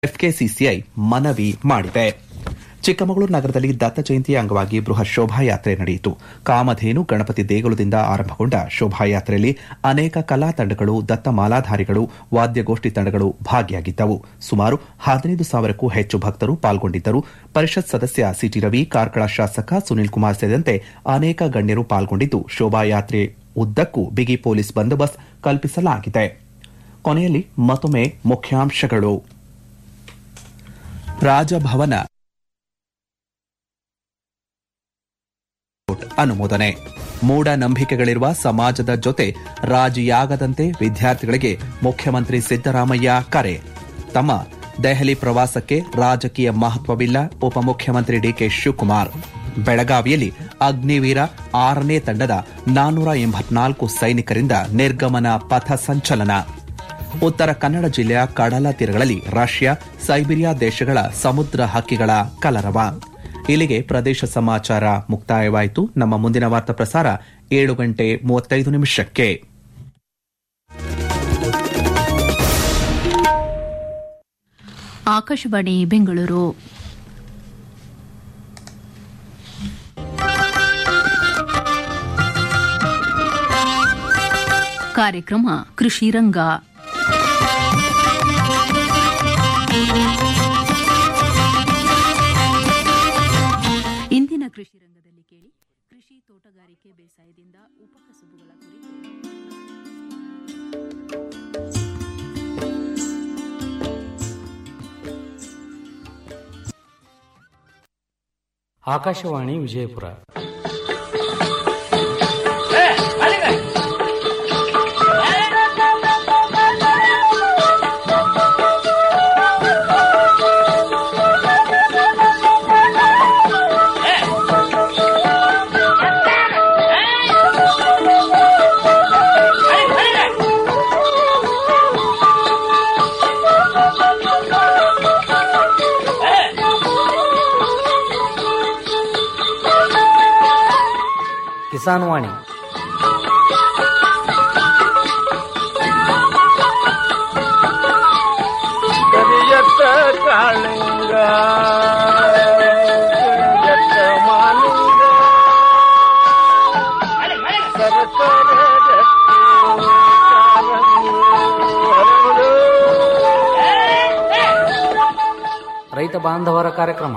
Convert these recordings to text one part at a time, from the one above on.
FKCCI ಮನವಿ ಮಾಡಿದೆ ಚಿಕ್ಕಮಗಳೂರು ನಗರದಲ್ಲಿ ದತ್ತ ಜಯಂತಿಯ ಅಂಗವಾಗಿ ಬೃಹತ್ ಶೋಭಾಯಾತ್ರೆ ನಡೆಯಿತು ಕಾಮಧೇನು ಗಣಪತಿ ದೇಗುಲದಿಂದ ಆರಂಭಗೊಂಡ ಶೋಭಾಯಾತ್ರೆಯಲ್ಲಿ ಅನೇಕ ಕಲಾ ತಂಡಗಳು ದತ್ತ ಮಾಲಾಧಾರಿಗಳು ವಾದ್ಯಗೋಷ್ಠಿ ತಂಡಗಳು ಭಾಗಿಯಾಗಿದ್ದವು ಸುಮಾರು ಹದಿನೈದು ಸಾವಿರಕ್ಕೂ ಹೆಚ್ಚು ಭಕ್ತರು ಪಾಲ್ಗೊಂಡಿದ್ದರು ಪರಿಷತ್ ಸದಸ್ಯ ಸಿಟಿ ರವಿ ಕಾರ್ಕಳ ಶಾಸಕ ಸುನೀಲ್ ಕುಮಾರ್ ಸೇರಿದಂತೆ ಅನೇಕ ಗಣ್ಯರು ಪಾಲ್ಗೊಂಡಿದ್ದು ಶೋಭಾಯಾತ್ರೆ ಉದ್ದಕ್ಕೂ ಬಿಗಿ ಪೊಲೀಸ್ ಬಂದೋಬಸ್ತ್ ಕಲ್ಪಿಸಲಾಗಿದೆ ಕೊನೆಯಲ್ಲಿ ಮತ್ತೊಮ್ಮೆ ಮುಖ್ಯಾಂಶಗಳು ರಾಜಭವನ ಅನುಮೋದನೆ ಮೂಢನಂಬಿಕೆಗಳಿರುವ ಸಮಾಜದ ಜೊತೆ ರಾಜಿಯಾಗದಂತೆ ವಿದ್ಯಾರ್ಥಿಗಳಿಗೆ ಮುಖ್ಯಮಂತ್ರಿ ಸಿದ್ದರಾಮಯ್ಯ ಕರೆ ತಮ್ಮ ದೆಹಲಿ ಪ್ರವಾಸಕ್ಕೆ ರಾಜಕೀಯ ಮಹತ್ವವಿಲ್ಲ ಉಪಮುಖ್ಯಮಂತ್ರಿ ಡಿಕೆ ಶಿವಕುಮಾರ್ ಬೆಳಗಾವಿಯಲ್ಲಿ ಅಗ್ನಿವೀರ ಆರನೇ ತಂಡದ ನಾನ್ನೂರ ಎಂಬತ್ನಾಲ್ಕು ಸೈನಿಕರಿಂದ ನಿರ್ಗಮನ ಪಥ ಸಂಚಲನ ಉತ್ತರ ಕನ್ನಡ ಜಿಲ್ಲೆಯ ಕಡಲ ತೀರಗಳಲ್ಲಿ ರಷ್ಯಾ ಸೈಬೀರಿಯಾ ದೇಶಗಳ ಸಮುದ್ರ ಹಕ್ಕಿಗಳ ಕಲರವ ಇಲ್ಲಿಗೆ ಪ್ರದೇಶ ಸಮಾಚಾರ ಮುಕ್ತಾಯವಾಯಿತು ನಮ್ಮ ಮುಂದಿನ ವಾರ್ತಾ ಪ್ರಸಾರ ಏಳು ಗಂಟೆ ಮೂವತ್ತೈದು ನಿಮಿಷಕ್ಕೆ ಆಕಾಶವಾಣಿ ಬೆಂಗಳೂರು ಕಾರ್ಯಕ್ರಮ ಕೃಷಿ ರಂಗ ಇಂದಿನ ಕೃಷಿ ರಂಗದಲ್ಲಿ ಕೇಳಿ ಕೃಷಿ ತೋಟಗಾರಿಕೆ ಬೇಸಾಯದಿಂದ ಉಪಕಸುಬುಗಳ ಕುರಿತು ಆಕಾಶವಾಣಿ ವಿಜಯಪುರ ಕಿಸಾನ್ ವಾಣಿ ಕರಿಯತ್ತ ಕಾಳಿಂಗ ಕರಿಯತ್ತ ಮಾಲಿಂಗ ಸರಸರ ರಕ್ತಿ ಕಾರಂಗಿ ಹರಡು. ರೈತ ಬಾಂಧವರ ಕಾರ್ಯಕ್ರಮ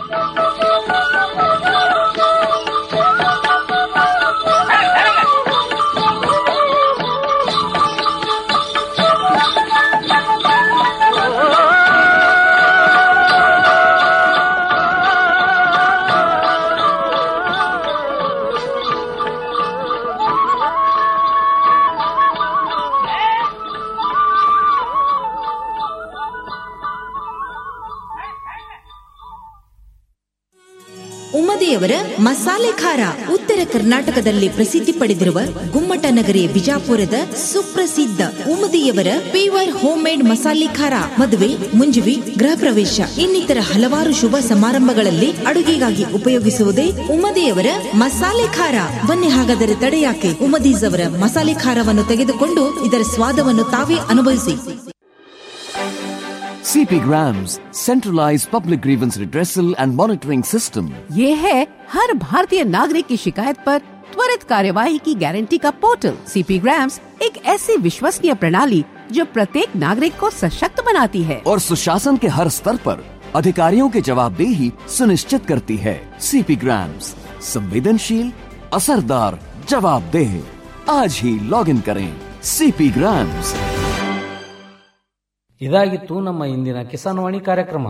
ಉಮ್ಮದಿಯವರ ಮಸಾಲೆ ಖಾರ ಉತ್ತರ ಕರ್ನಾಟಕದಲ್ಲಿ ಪ್ರಸಿದ್ಧಿ ಪಡೆದಿರುವ ಗುಮ್ಮಟ ನಗರಿ ಬಿಜಾಪುರದ ಸುಪ್ರಸಿದ್ಧ ಉಮ್ಮದಿಯವರ ಪೇವರ್ ಹೋಮ್ ಮೇಡ್ ಮಸಾಲೆ ಖಾರ ಮದುವೆ ಮುಂಜುವಿ ಗೃಹ ಪ್ರವೇಶ ಇನ್ನಿತರ ಹಲವಾರು ಶುಭ ಸಮಾರಂಭಗಳಲ್ಲಿ ಅಡುಗೆಗಾಗಿ ಉಪಯೋಗಿಸುವುದೇ ಉಮ್ಮದಿಯವರ ಮಸಾಲೆ ಖಾರ ಬನ್ನಿ ಹಾಗಾದರೆ ತಡೆಯಾಕೆ ಉಮ್ಮದೀಸ್ ಅವರ ಮಸಾಲೆ ಖಾರವನ್ನು ತೆಗೆದುಕೊಂಡು ಇದರ ಸ್ವಾದವನ್ನು ತಾವೇ ಅನುಭವಿಸಿ CP Grams, centralized public grievance redressal and monitoring system. ये है हर भारतीय नागरिक की शिकायत पर त्वरित कार्यवाही की गारंटी का पोर्टल सीपी ग्राम्स एक ऐसी विश्वसनीय प्रणाली जो प्रत्येक नागरिक को सशक्त बनाती है और सुशासन के हर स्तर पर अधिकारियों की जवाबदेही सुनिश्चित करती है सीपी ग्राम्स संवेदनशील असरदार जवाबदेह आज ही लॉग इन करें सीपी ग्राम्स ಇದಾಗಿತ್ತು ನಮ್ಮ ಇಂದಿನ ಕಿಸಾನ್ ವಾಣಿ ಕಾರ್ಯಕ್ರಮ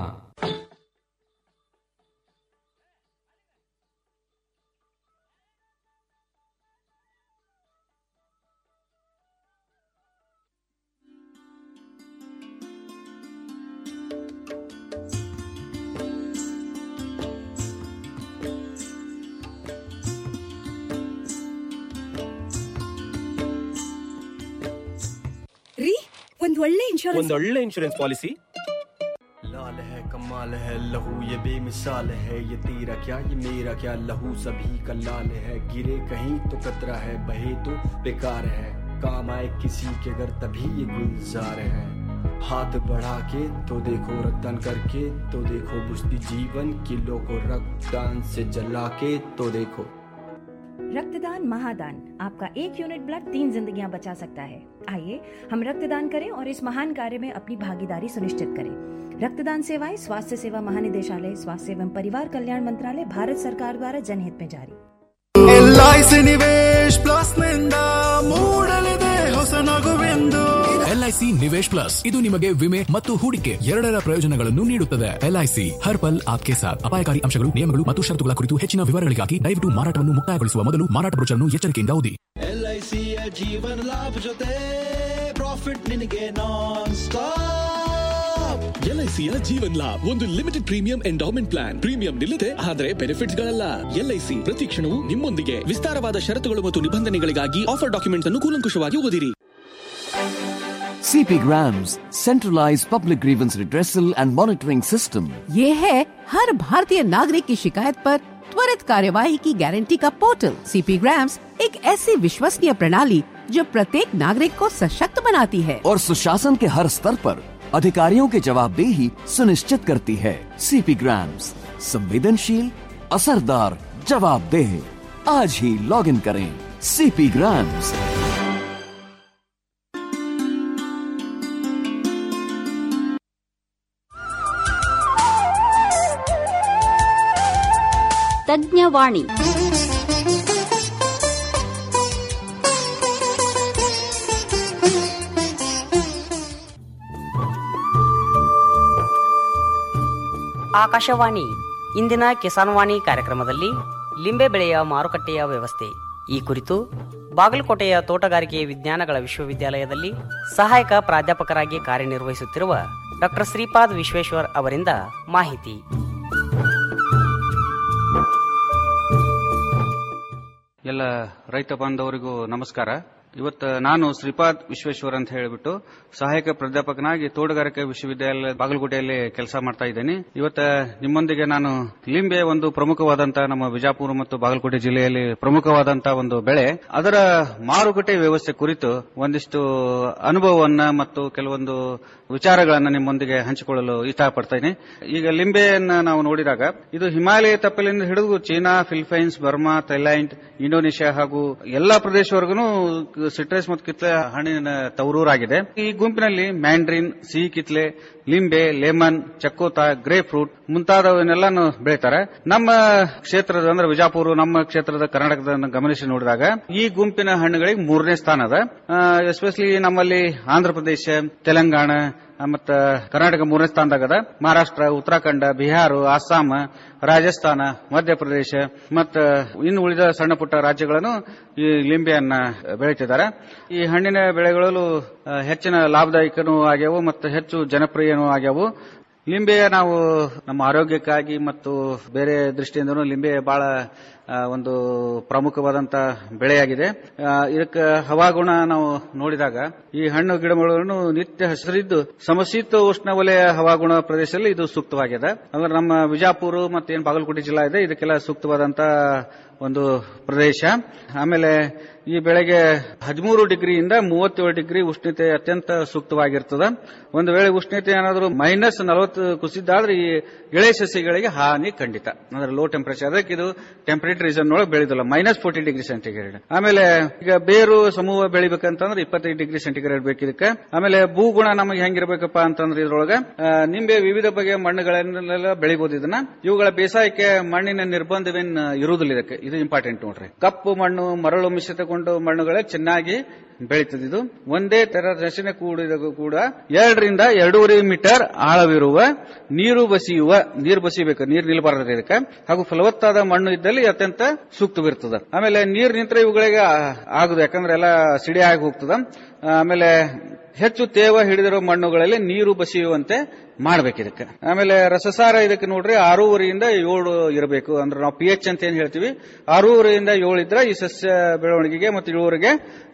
ರೀ ಒಂದ್ ಒಳ್ಳೆ ಇನ್ಶೂರೆನ್ಸ್ ಒಂದೊಳ್ಳೆ ಇನ್ಶೂರೆನ್ಸ್ ಪಾಲಿಸಿ लाल है कमाल है लहू ये बेमिसाल है ये तेरा क्या ये मेरा क्या लहू सभी का लाल है गिरे कहीं तो कतरा है बहे तो बेकार है काम आए किसी के घर तभी ये गुलजार है हाथ बढ़ा के तो देखो रक्तदान करके तो देखो बुझती जीवन किलो को रक्तदान से जला के तो देखो रक्तदान महादान आपका एक यूनिट ब्लड तीन जिंदगियां बचा सकता है आइए हम रक्तदान करें और इस महान कार्य में अपनी भागीदारी सुनिश्चित करें रक्तदान सेवाएं स्वास्थ्य सेवा महानिदेशालय स्वास्थ्य एवं परिवार कल्याण मंत्रालय भारत सरकार द्वारा जनहित में जारी ಎಲ್ಐಸಿ ನಿವೇಶ್ ಪ್ಲಸ್ ನಿಂದ ಮೂಡಲಿದೆ ಹೊಸ ನಗುವೆಂದು ಎಲ್ಐಸಿ ನಿವೇಶ್ ಪ್ಲಸ್ ಇದು ನಿಮಗೆ ವಿಮೆ ಮತ್ತು ಹೂಡಿಕೆ ಎರಡರ ಪ್ರಯೋಜನಗಳನ್ನು ನೀಡುತ್ತದೆ ಎಲ್ಐಸಿ ಹರ್ ಪಲ್ ಆಪ್ಕೆ ಸಾಥ್ ಅಪಾಯಕಾರಿ ಅಂಶಗಳು ನಿಯಮಗಳು ಮತ್ತು ಷರತ್ತುಗಳ ಕುರಿತು ಹೆಚ್ಚಿನ ವಿವರಗಳಿಗಾಗಿ ದಯವಿಟ್ಟು ಮಾರಾಟವನ್ನು ಮುಕ್ತಾಯಗೊಳಿಸುವ ಮೊದಲು ಮಾರಾಟ ಬ್ರೋಚರ್ನ್ನು ಎಚ್ಚರಿಕೆಯಿಂದ ಓದಿ ಎಲ್ಐಸಿಯ ಜೀವನ ಲಾಭ ಜೊತೆ ಪ್ರಾಫಿಟ್ ನಿನಗೆ ನಾನ್ ಸ್ಟಾಪ್ ಎಲ್ಐಸಿಯ ಜೀವನ್ ಲಾಭ್ ಒಂದು limited premium endowment plan premium ನಿಲ್ಲದೆ ಆದರೆ ಬೆನಿಫಿಟ್ಸ್ ಗಳಲ್ಲ ಎಲ್ಐಸಿ ಪ್ರತಿ ಕ್ಷಣವೂ ನಿಮ್ಮೊಂದಿಗೆ ವಿಸ್ತಾರವಾದ ಷರತ್ತುಗಳು ಮತ್ತು ನಿಬಂಧನೆಗಳಿಗಾಗಿ ಆಫರ್ ಡಾಕ್ಯುಮೆಂಟ್ಸ್ ಅನ್ನು ಕೂಲಂಕುಷವಾಗಿ ಓದಿರಿ CP Grams, centralized public grievance redressal and monitoring system. ये है हर भारतीय नागरिक की शिकायत पर त्वरित कार्यवाही की गारंटी का पोर्टल सीपी ग्राम्स एक ऐसी विश्वसनीय प्रणाली जो प्रत्येक नागरिक को सशक्त बनाती है और सुशासन के हर स्तर पर अधिकारियों की जवाबदेही सुनिश्चित करती है सीपी ग्राम्स संवेदनशील असरदार जवाबदेह आज ही लॉग इन करें सीपी ग्राम्स ತಜ್ಞವಾಣಿ ಆಕಾಶವಾಣಿ ಇಂದಿನ ಕಿಸಾನ್ವಾಣಿ ಕಾರ್ಯಕ್ರಮದಲ್ಲಿ ಲಿಂಬೆ ಬೆಳೆಯ ಮಾರುಕಟ್ಟೆಯ ವ್ಯವಸ್ಥೆ ಈ ಕುರಿತು ಬಾಗಲಕೋಟೆಯ ತೋಟಗಾರಿಕೆ ವಿಜ್ಞಾನಗಳ ವಿಶ್ವವಿದ್ಯಾಲಯದಲ್ಲಿ ಸಹಾಯಕ ಪ್ರಾಧ್ಯಾಪಕರಾಗಿ ಕಾರ್ಯನಿರ್ವಹಿಸುತ್ತಿರುವ ಡಾಕ್ಟರ್ ಶ್ರೀಪಾದ್ ವಿಶ್ವೇಶ್ವರ್ ಅವರಿಂದ ಮಾಹಿತಿ ಎಲ್ಲ ರೈತ ಬಾಂಧವರಿಗೂ ನಮಸ್ಕಾರ ಇವತ್ತು ನಾನು ಶ್ರೀಪಾದ್ ವಿಶ್ವೇಶ್ವರ್ ಅಂತ ಹೇಳಿಬಿಟ್ಟು ಸಹಾಯಕ ಪ್ರಾಧ್ಯಾಪಕನಾಗಿ ತೋಟಗಾರಿಕೆ ವಿಶ್ವವಿದ್ಯಾಲಯ ಬಾಗಲಕೋಟೆಯಲ್ಲಿ ಕೆಲಸ ಮಾಡ್ತಾ ಇದ್ದೇನೆ ಇವತ್ತ ನಿಮ್ಮೊಂದಿಗೆ ನಾನು ಲಿಂಬೆ ಒಂದು ಪ್ರಮುಖವಾದಂತಹ ನಮ್ಮ ವಿಜಾಪುರ ಮತ್ತು ಬಾಗಲಕೋಟೆ ಜಿಲ್ಲೆಯಲ್ಲಿ ಪ್ರಮುಖವಾದಂತಹ ಒಂದು ಬೆಳೆ ಅದರ ಮಾರುಕಟ್ಟೆ ವ್ಯವಸ್ಥೆ ಕುರಿತು ಒಂದಿಷ್ಟು ಅನುಭವವನ್ನ ಮತ್ತು ಕೆಲವೊಂದು ವಿಚಾರಗಳನ್ನ ನಿಮ್ಮೊಂದಿಗೆ ಹಂಚಿಕೊಳ್ಳಲು ಇಷ್ಟಪಡ್ತೇನೆ ಈಗ ಲಿಂಬೆಯನ್ನ ನಾವು ನೋಡಿದಾಗ ಇದು ಹಿಮಾಲಯ ತಪ್ಪಲಿಂದ ಹಿಡಿದು China Philippines Burma Thailand Indonesia ಹಾಗೂ ಎಲ್ಲಾ ಪ್ರದೇಶವರೆಗೂ ಸಿಟ್ರಸ್ ಮತ್ತು ಕಿತ್ಲೆ ಹಣ್ಣಿನ ತವರೂರಾಗಿದೆ ಈ ಗುಂಪಿನಲ್ಲಿ ಮ್ಯಾಂಡ್ರಿನ್ ಸಿಹಿ ಕಿತ್ಲೆ ಲಿಂಬೆ ಲೆಮನ್ ಚಕ್ಕೋತ ಗ್ರೇ ಫ್ರೂಟ್ ಮುಂತಾದವನ್ನೆಲ್ಲಾನು ಬೆಳೀತಾರೆ ನಮ್ಮ ಕ್ಷೇತ್ರದ ಅಂದ್ರೆ ವಿಜಾಪುರ ನಮ್ಮ ಕ್ಷೇತ್ರದ ಕರ್ನಾಟಕದ ಗಮನಿಸಿ ನೋಡಿದಾಗ ಈ ಗುಂಪಿನ ಹಣ್ಣುಗಳಿಗೆ ಮೂರನೇ ಸ್ಥಾನ ಅದ ಎಸ್ಪೆಷಲಿ ನಮ್ಮಲ್ಲಿ ಆಂಧ್ರ ಪ್ರದೇಶ ತೆಲಂಗಾಣ ಮತ್ತ ಕರ್ನಾಟಕ ಮೂರನೇ ಸ್ಥಾನದಾಗದ ಮಹಾರಾಷ್ಟ್ರ ಉತ್ತರಾಖಂಡ ಬಿಹಾರ ಅಸ್ಸಾಂ ರಾಜಸ್ಥಾನ ಮಧ್ಯಪ್ರದೇಶ ಮತ್ತು ಇನ್ನು ಉಳಿದ ಸಣ್ಣ ಪುಟ್ಟ ರಾಜ್ಯಗಳನ್ನು ಈ ಲಿಂಬೆಯನ್ನ ಬೆಳೀತಿದ್ದಾರೆ ಈ ಹಣ್ಣಿನ ಬೆಳೆಗಳಲ್ಲೂ ಹೆಚ್ಚಿನ ಲಾಭದಾಯಕನೂ ಆಗ್ಯಾವು ಮತ್ತು ಹೆಚ್ಚು ಜನಪ್ರಿಯನೂ ಆಗ್ಯಾವು ಲಿಂಬೆಯ ನಾವು ನಮ್ಮ ಆರೋಗ್ಯಕ್ಕಾಗಿ ಮತ್ತು ಬೇರೆ ದೃಷ್ಟಿಯಿಂದನೂ ಲಿಂಬೆ ಬಹಳ ಒಂದು ಪ್ರಮುಖವಾದಂತ ಬೆಳೆಯಾಗಿದೆ ಇದಕ್ಕೆ ಹವಾಗುಣ ನಾವು ನೋಡಿದಾಗ ಈ ಹಣ್ಣು ಗಿಡಮೂಲಗಳನ್ನು ನಿತ್ಯ ಹಸಿರಿದ್ದು ಸಮಶೀತ ಉಷ್ಣವಲಯ ಹವಾಗುಣ ಪ್ರದೇಶದಲ್ಲಿ ಇದು ಸೂಕ್ತವಾಗಿದೆ ಅಂದ್ರೆ ನಮ್ಮ ವಿಜಾಪುರ ಮತ್ತು ಏನು ಬಾಗಲಕೋಟೆ ಜಿಲ್ಲಾ ಇದೆ ಇದಕ್ಕೆಲ್ಲ ಸೂಕ್ತವಾದಂತ ಒಂದು ಪ್ರದೇಶ ಆಮೇಲೆ ಈ ಬೆಳೆಗೆ ಹದಿಮೂರು ಡಿಗ್ರಿಯಿಂದ ಮೂವತ್ತೇಳು ಡಿಗ್ರಿ ಉಷ್ಣತೆ ಅತ್ಯಂತ ಸೂಕ್ತವಾಗಿರ್ತದೆ ಒಂದು ವೇಳೆ ಉಷ್ಣತೆ ಏನಾದರೂ ಮೈನಸ್ ನಲವತ್ತು ಕುಸಿದಾದ್ರೆ ಈ ಎಳೆ ಸಸ್ಯಗಳಿಗೆ ಹಾನಿ ಖಂಡಿತ ಅಂದ್ರೆ ಲೋ ಟೆಂಪರೇಚರ್ ಅದಕ್ಕೆ ಇದು ಟೆಂಪರೇಟ್ ರೀಸನ್ ಒಳಗೆ ಬೆಳೆದಿಲ್ಲ ಮೈನಸ್ ಫೋರ್ಟಿ ಡಿಗ್ರಿ ಸೆಂಟಿಗ್ರೇಡ್ ಆಮೇಲೆ ಈಗ ಬೇರು ಸಮೂಹ ಬೆಳಿಬೇಕಂತಂದ್ರೆ ಇಪ್ಪತ್ತೈದು ಡಿಗ್ರಿ ಸೆಂಟಿಗ್ರೇಡ್ ಬೇಕು ಇದಕ್ಕೆ ಆಮೇಲೆ ಭೂಗುಣ ನಮಗೆ ಹೆಂಗಿರ್ಬೇಕಪ್ಪ ಅಂತಂದ್ರೆ ಇದ್ರೊಳಗೆ ನಿಂಬೆ ವಿವಿಧ ಬಗೆಯ ಮಣ್ಣುಗಳನ್ನೆಲ್ಲ ಬೆಳಿಬಹುದು ಇದನ್ನ ಇವುಗಳ ಬೇಸಾಯಕ್ಕೆ ಮಣ್ಣಿನ ನಿರ್ಬಂಧವೇನ್ ಇರುವುದಿಲ್ಲ ಇದಕ್ಕೆ ಇದು ಇಂಪಾರ್ಟೆಂಟ್ ನೋಡ್ರಿ ಕಪ್ಪು ಮಣ್ಣು ಮರಳು ಮಿಶ್ರಿತಗೊಂಡು ಮಣ್ಣುಗಳೇ ಚೆನ್ನಾಗಿ ಬೆಳೀತದೆ ಇದು ಒಂದೇ ತರ ರಚನೆ ಕೂಡಿದಾಗ ಕೂಡ ಎರಡರಿಂದ ಎರಡೂವರೆ ಮೀಟರ್ ಆಳವಿರುವ ನೀರು ಬಸಿಯುವ ನೀರು ಬಸಿಬೇಕು ನೀರು ನಿಲ್ಬಾರದು ಇದಕ್ಕೆ ಹಾಗೂ ಫಲವತ್ತಾದ ಮಣ್ಣು ಇದ್ದಲ್ಲಿ ಅತ್ಯಂತ ಸೂಕ್ತವಿರ್ತದೆ ಆಮೇಲೆ ನೀರು ನಿಂತರೆ ಇವುಗಳಿಗೆ ಆಗುದು ಯಾಕಂದ್ರೆ ಎಲ್ಲ ಸಿಡಿ ಆಗಿ ಹೋಗ್ತದ ಆಮೇಲೆ ಹೆಚ್ಚು ತೇವ ಹಿಡಿದಿರೋ ಮಣ್ಣುಗಳಲ್ಲಿ ನೀರು ಬಸಿಯುವಂತೆ ಮಾಡ್ಬೇಕು ಇದಕ್ಕೆ ಆಮೇಲೆ ರಸಸಾರ ಇದಕ್ಕೆ ನೋಡ್ರಿ ಆರೂವರೆಯಿಂದ ಏಳು ಇರಬೇಕು ಅಂದ್ರೆ ನಾವು ಪಿ ಎಚ್ ಅಂತ ಏನ್ ಹೇಳ್ತೀವಿ ಆರೂವರೆಯಿಂದ ಏಳು ಇದ್ರೆ ಈ ಸಸ್ಯ ಬೆಳವಣಿಗೆಗೆ ಮತ್ತು ಇಳುವರಿಗೆ ಇಳುವರಿ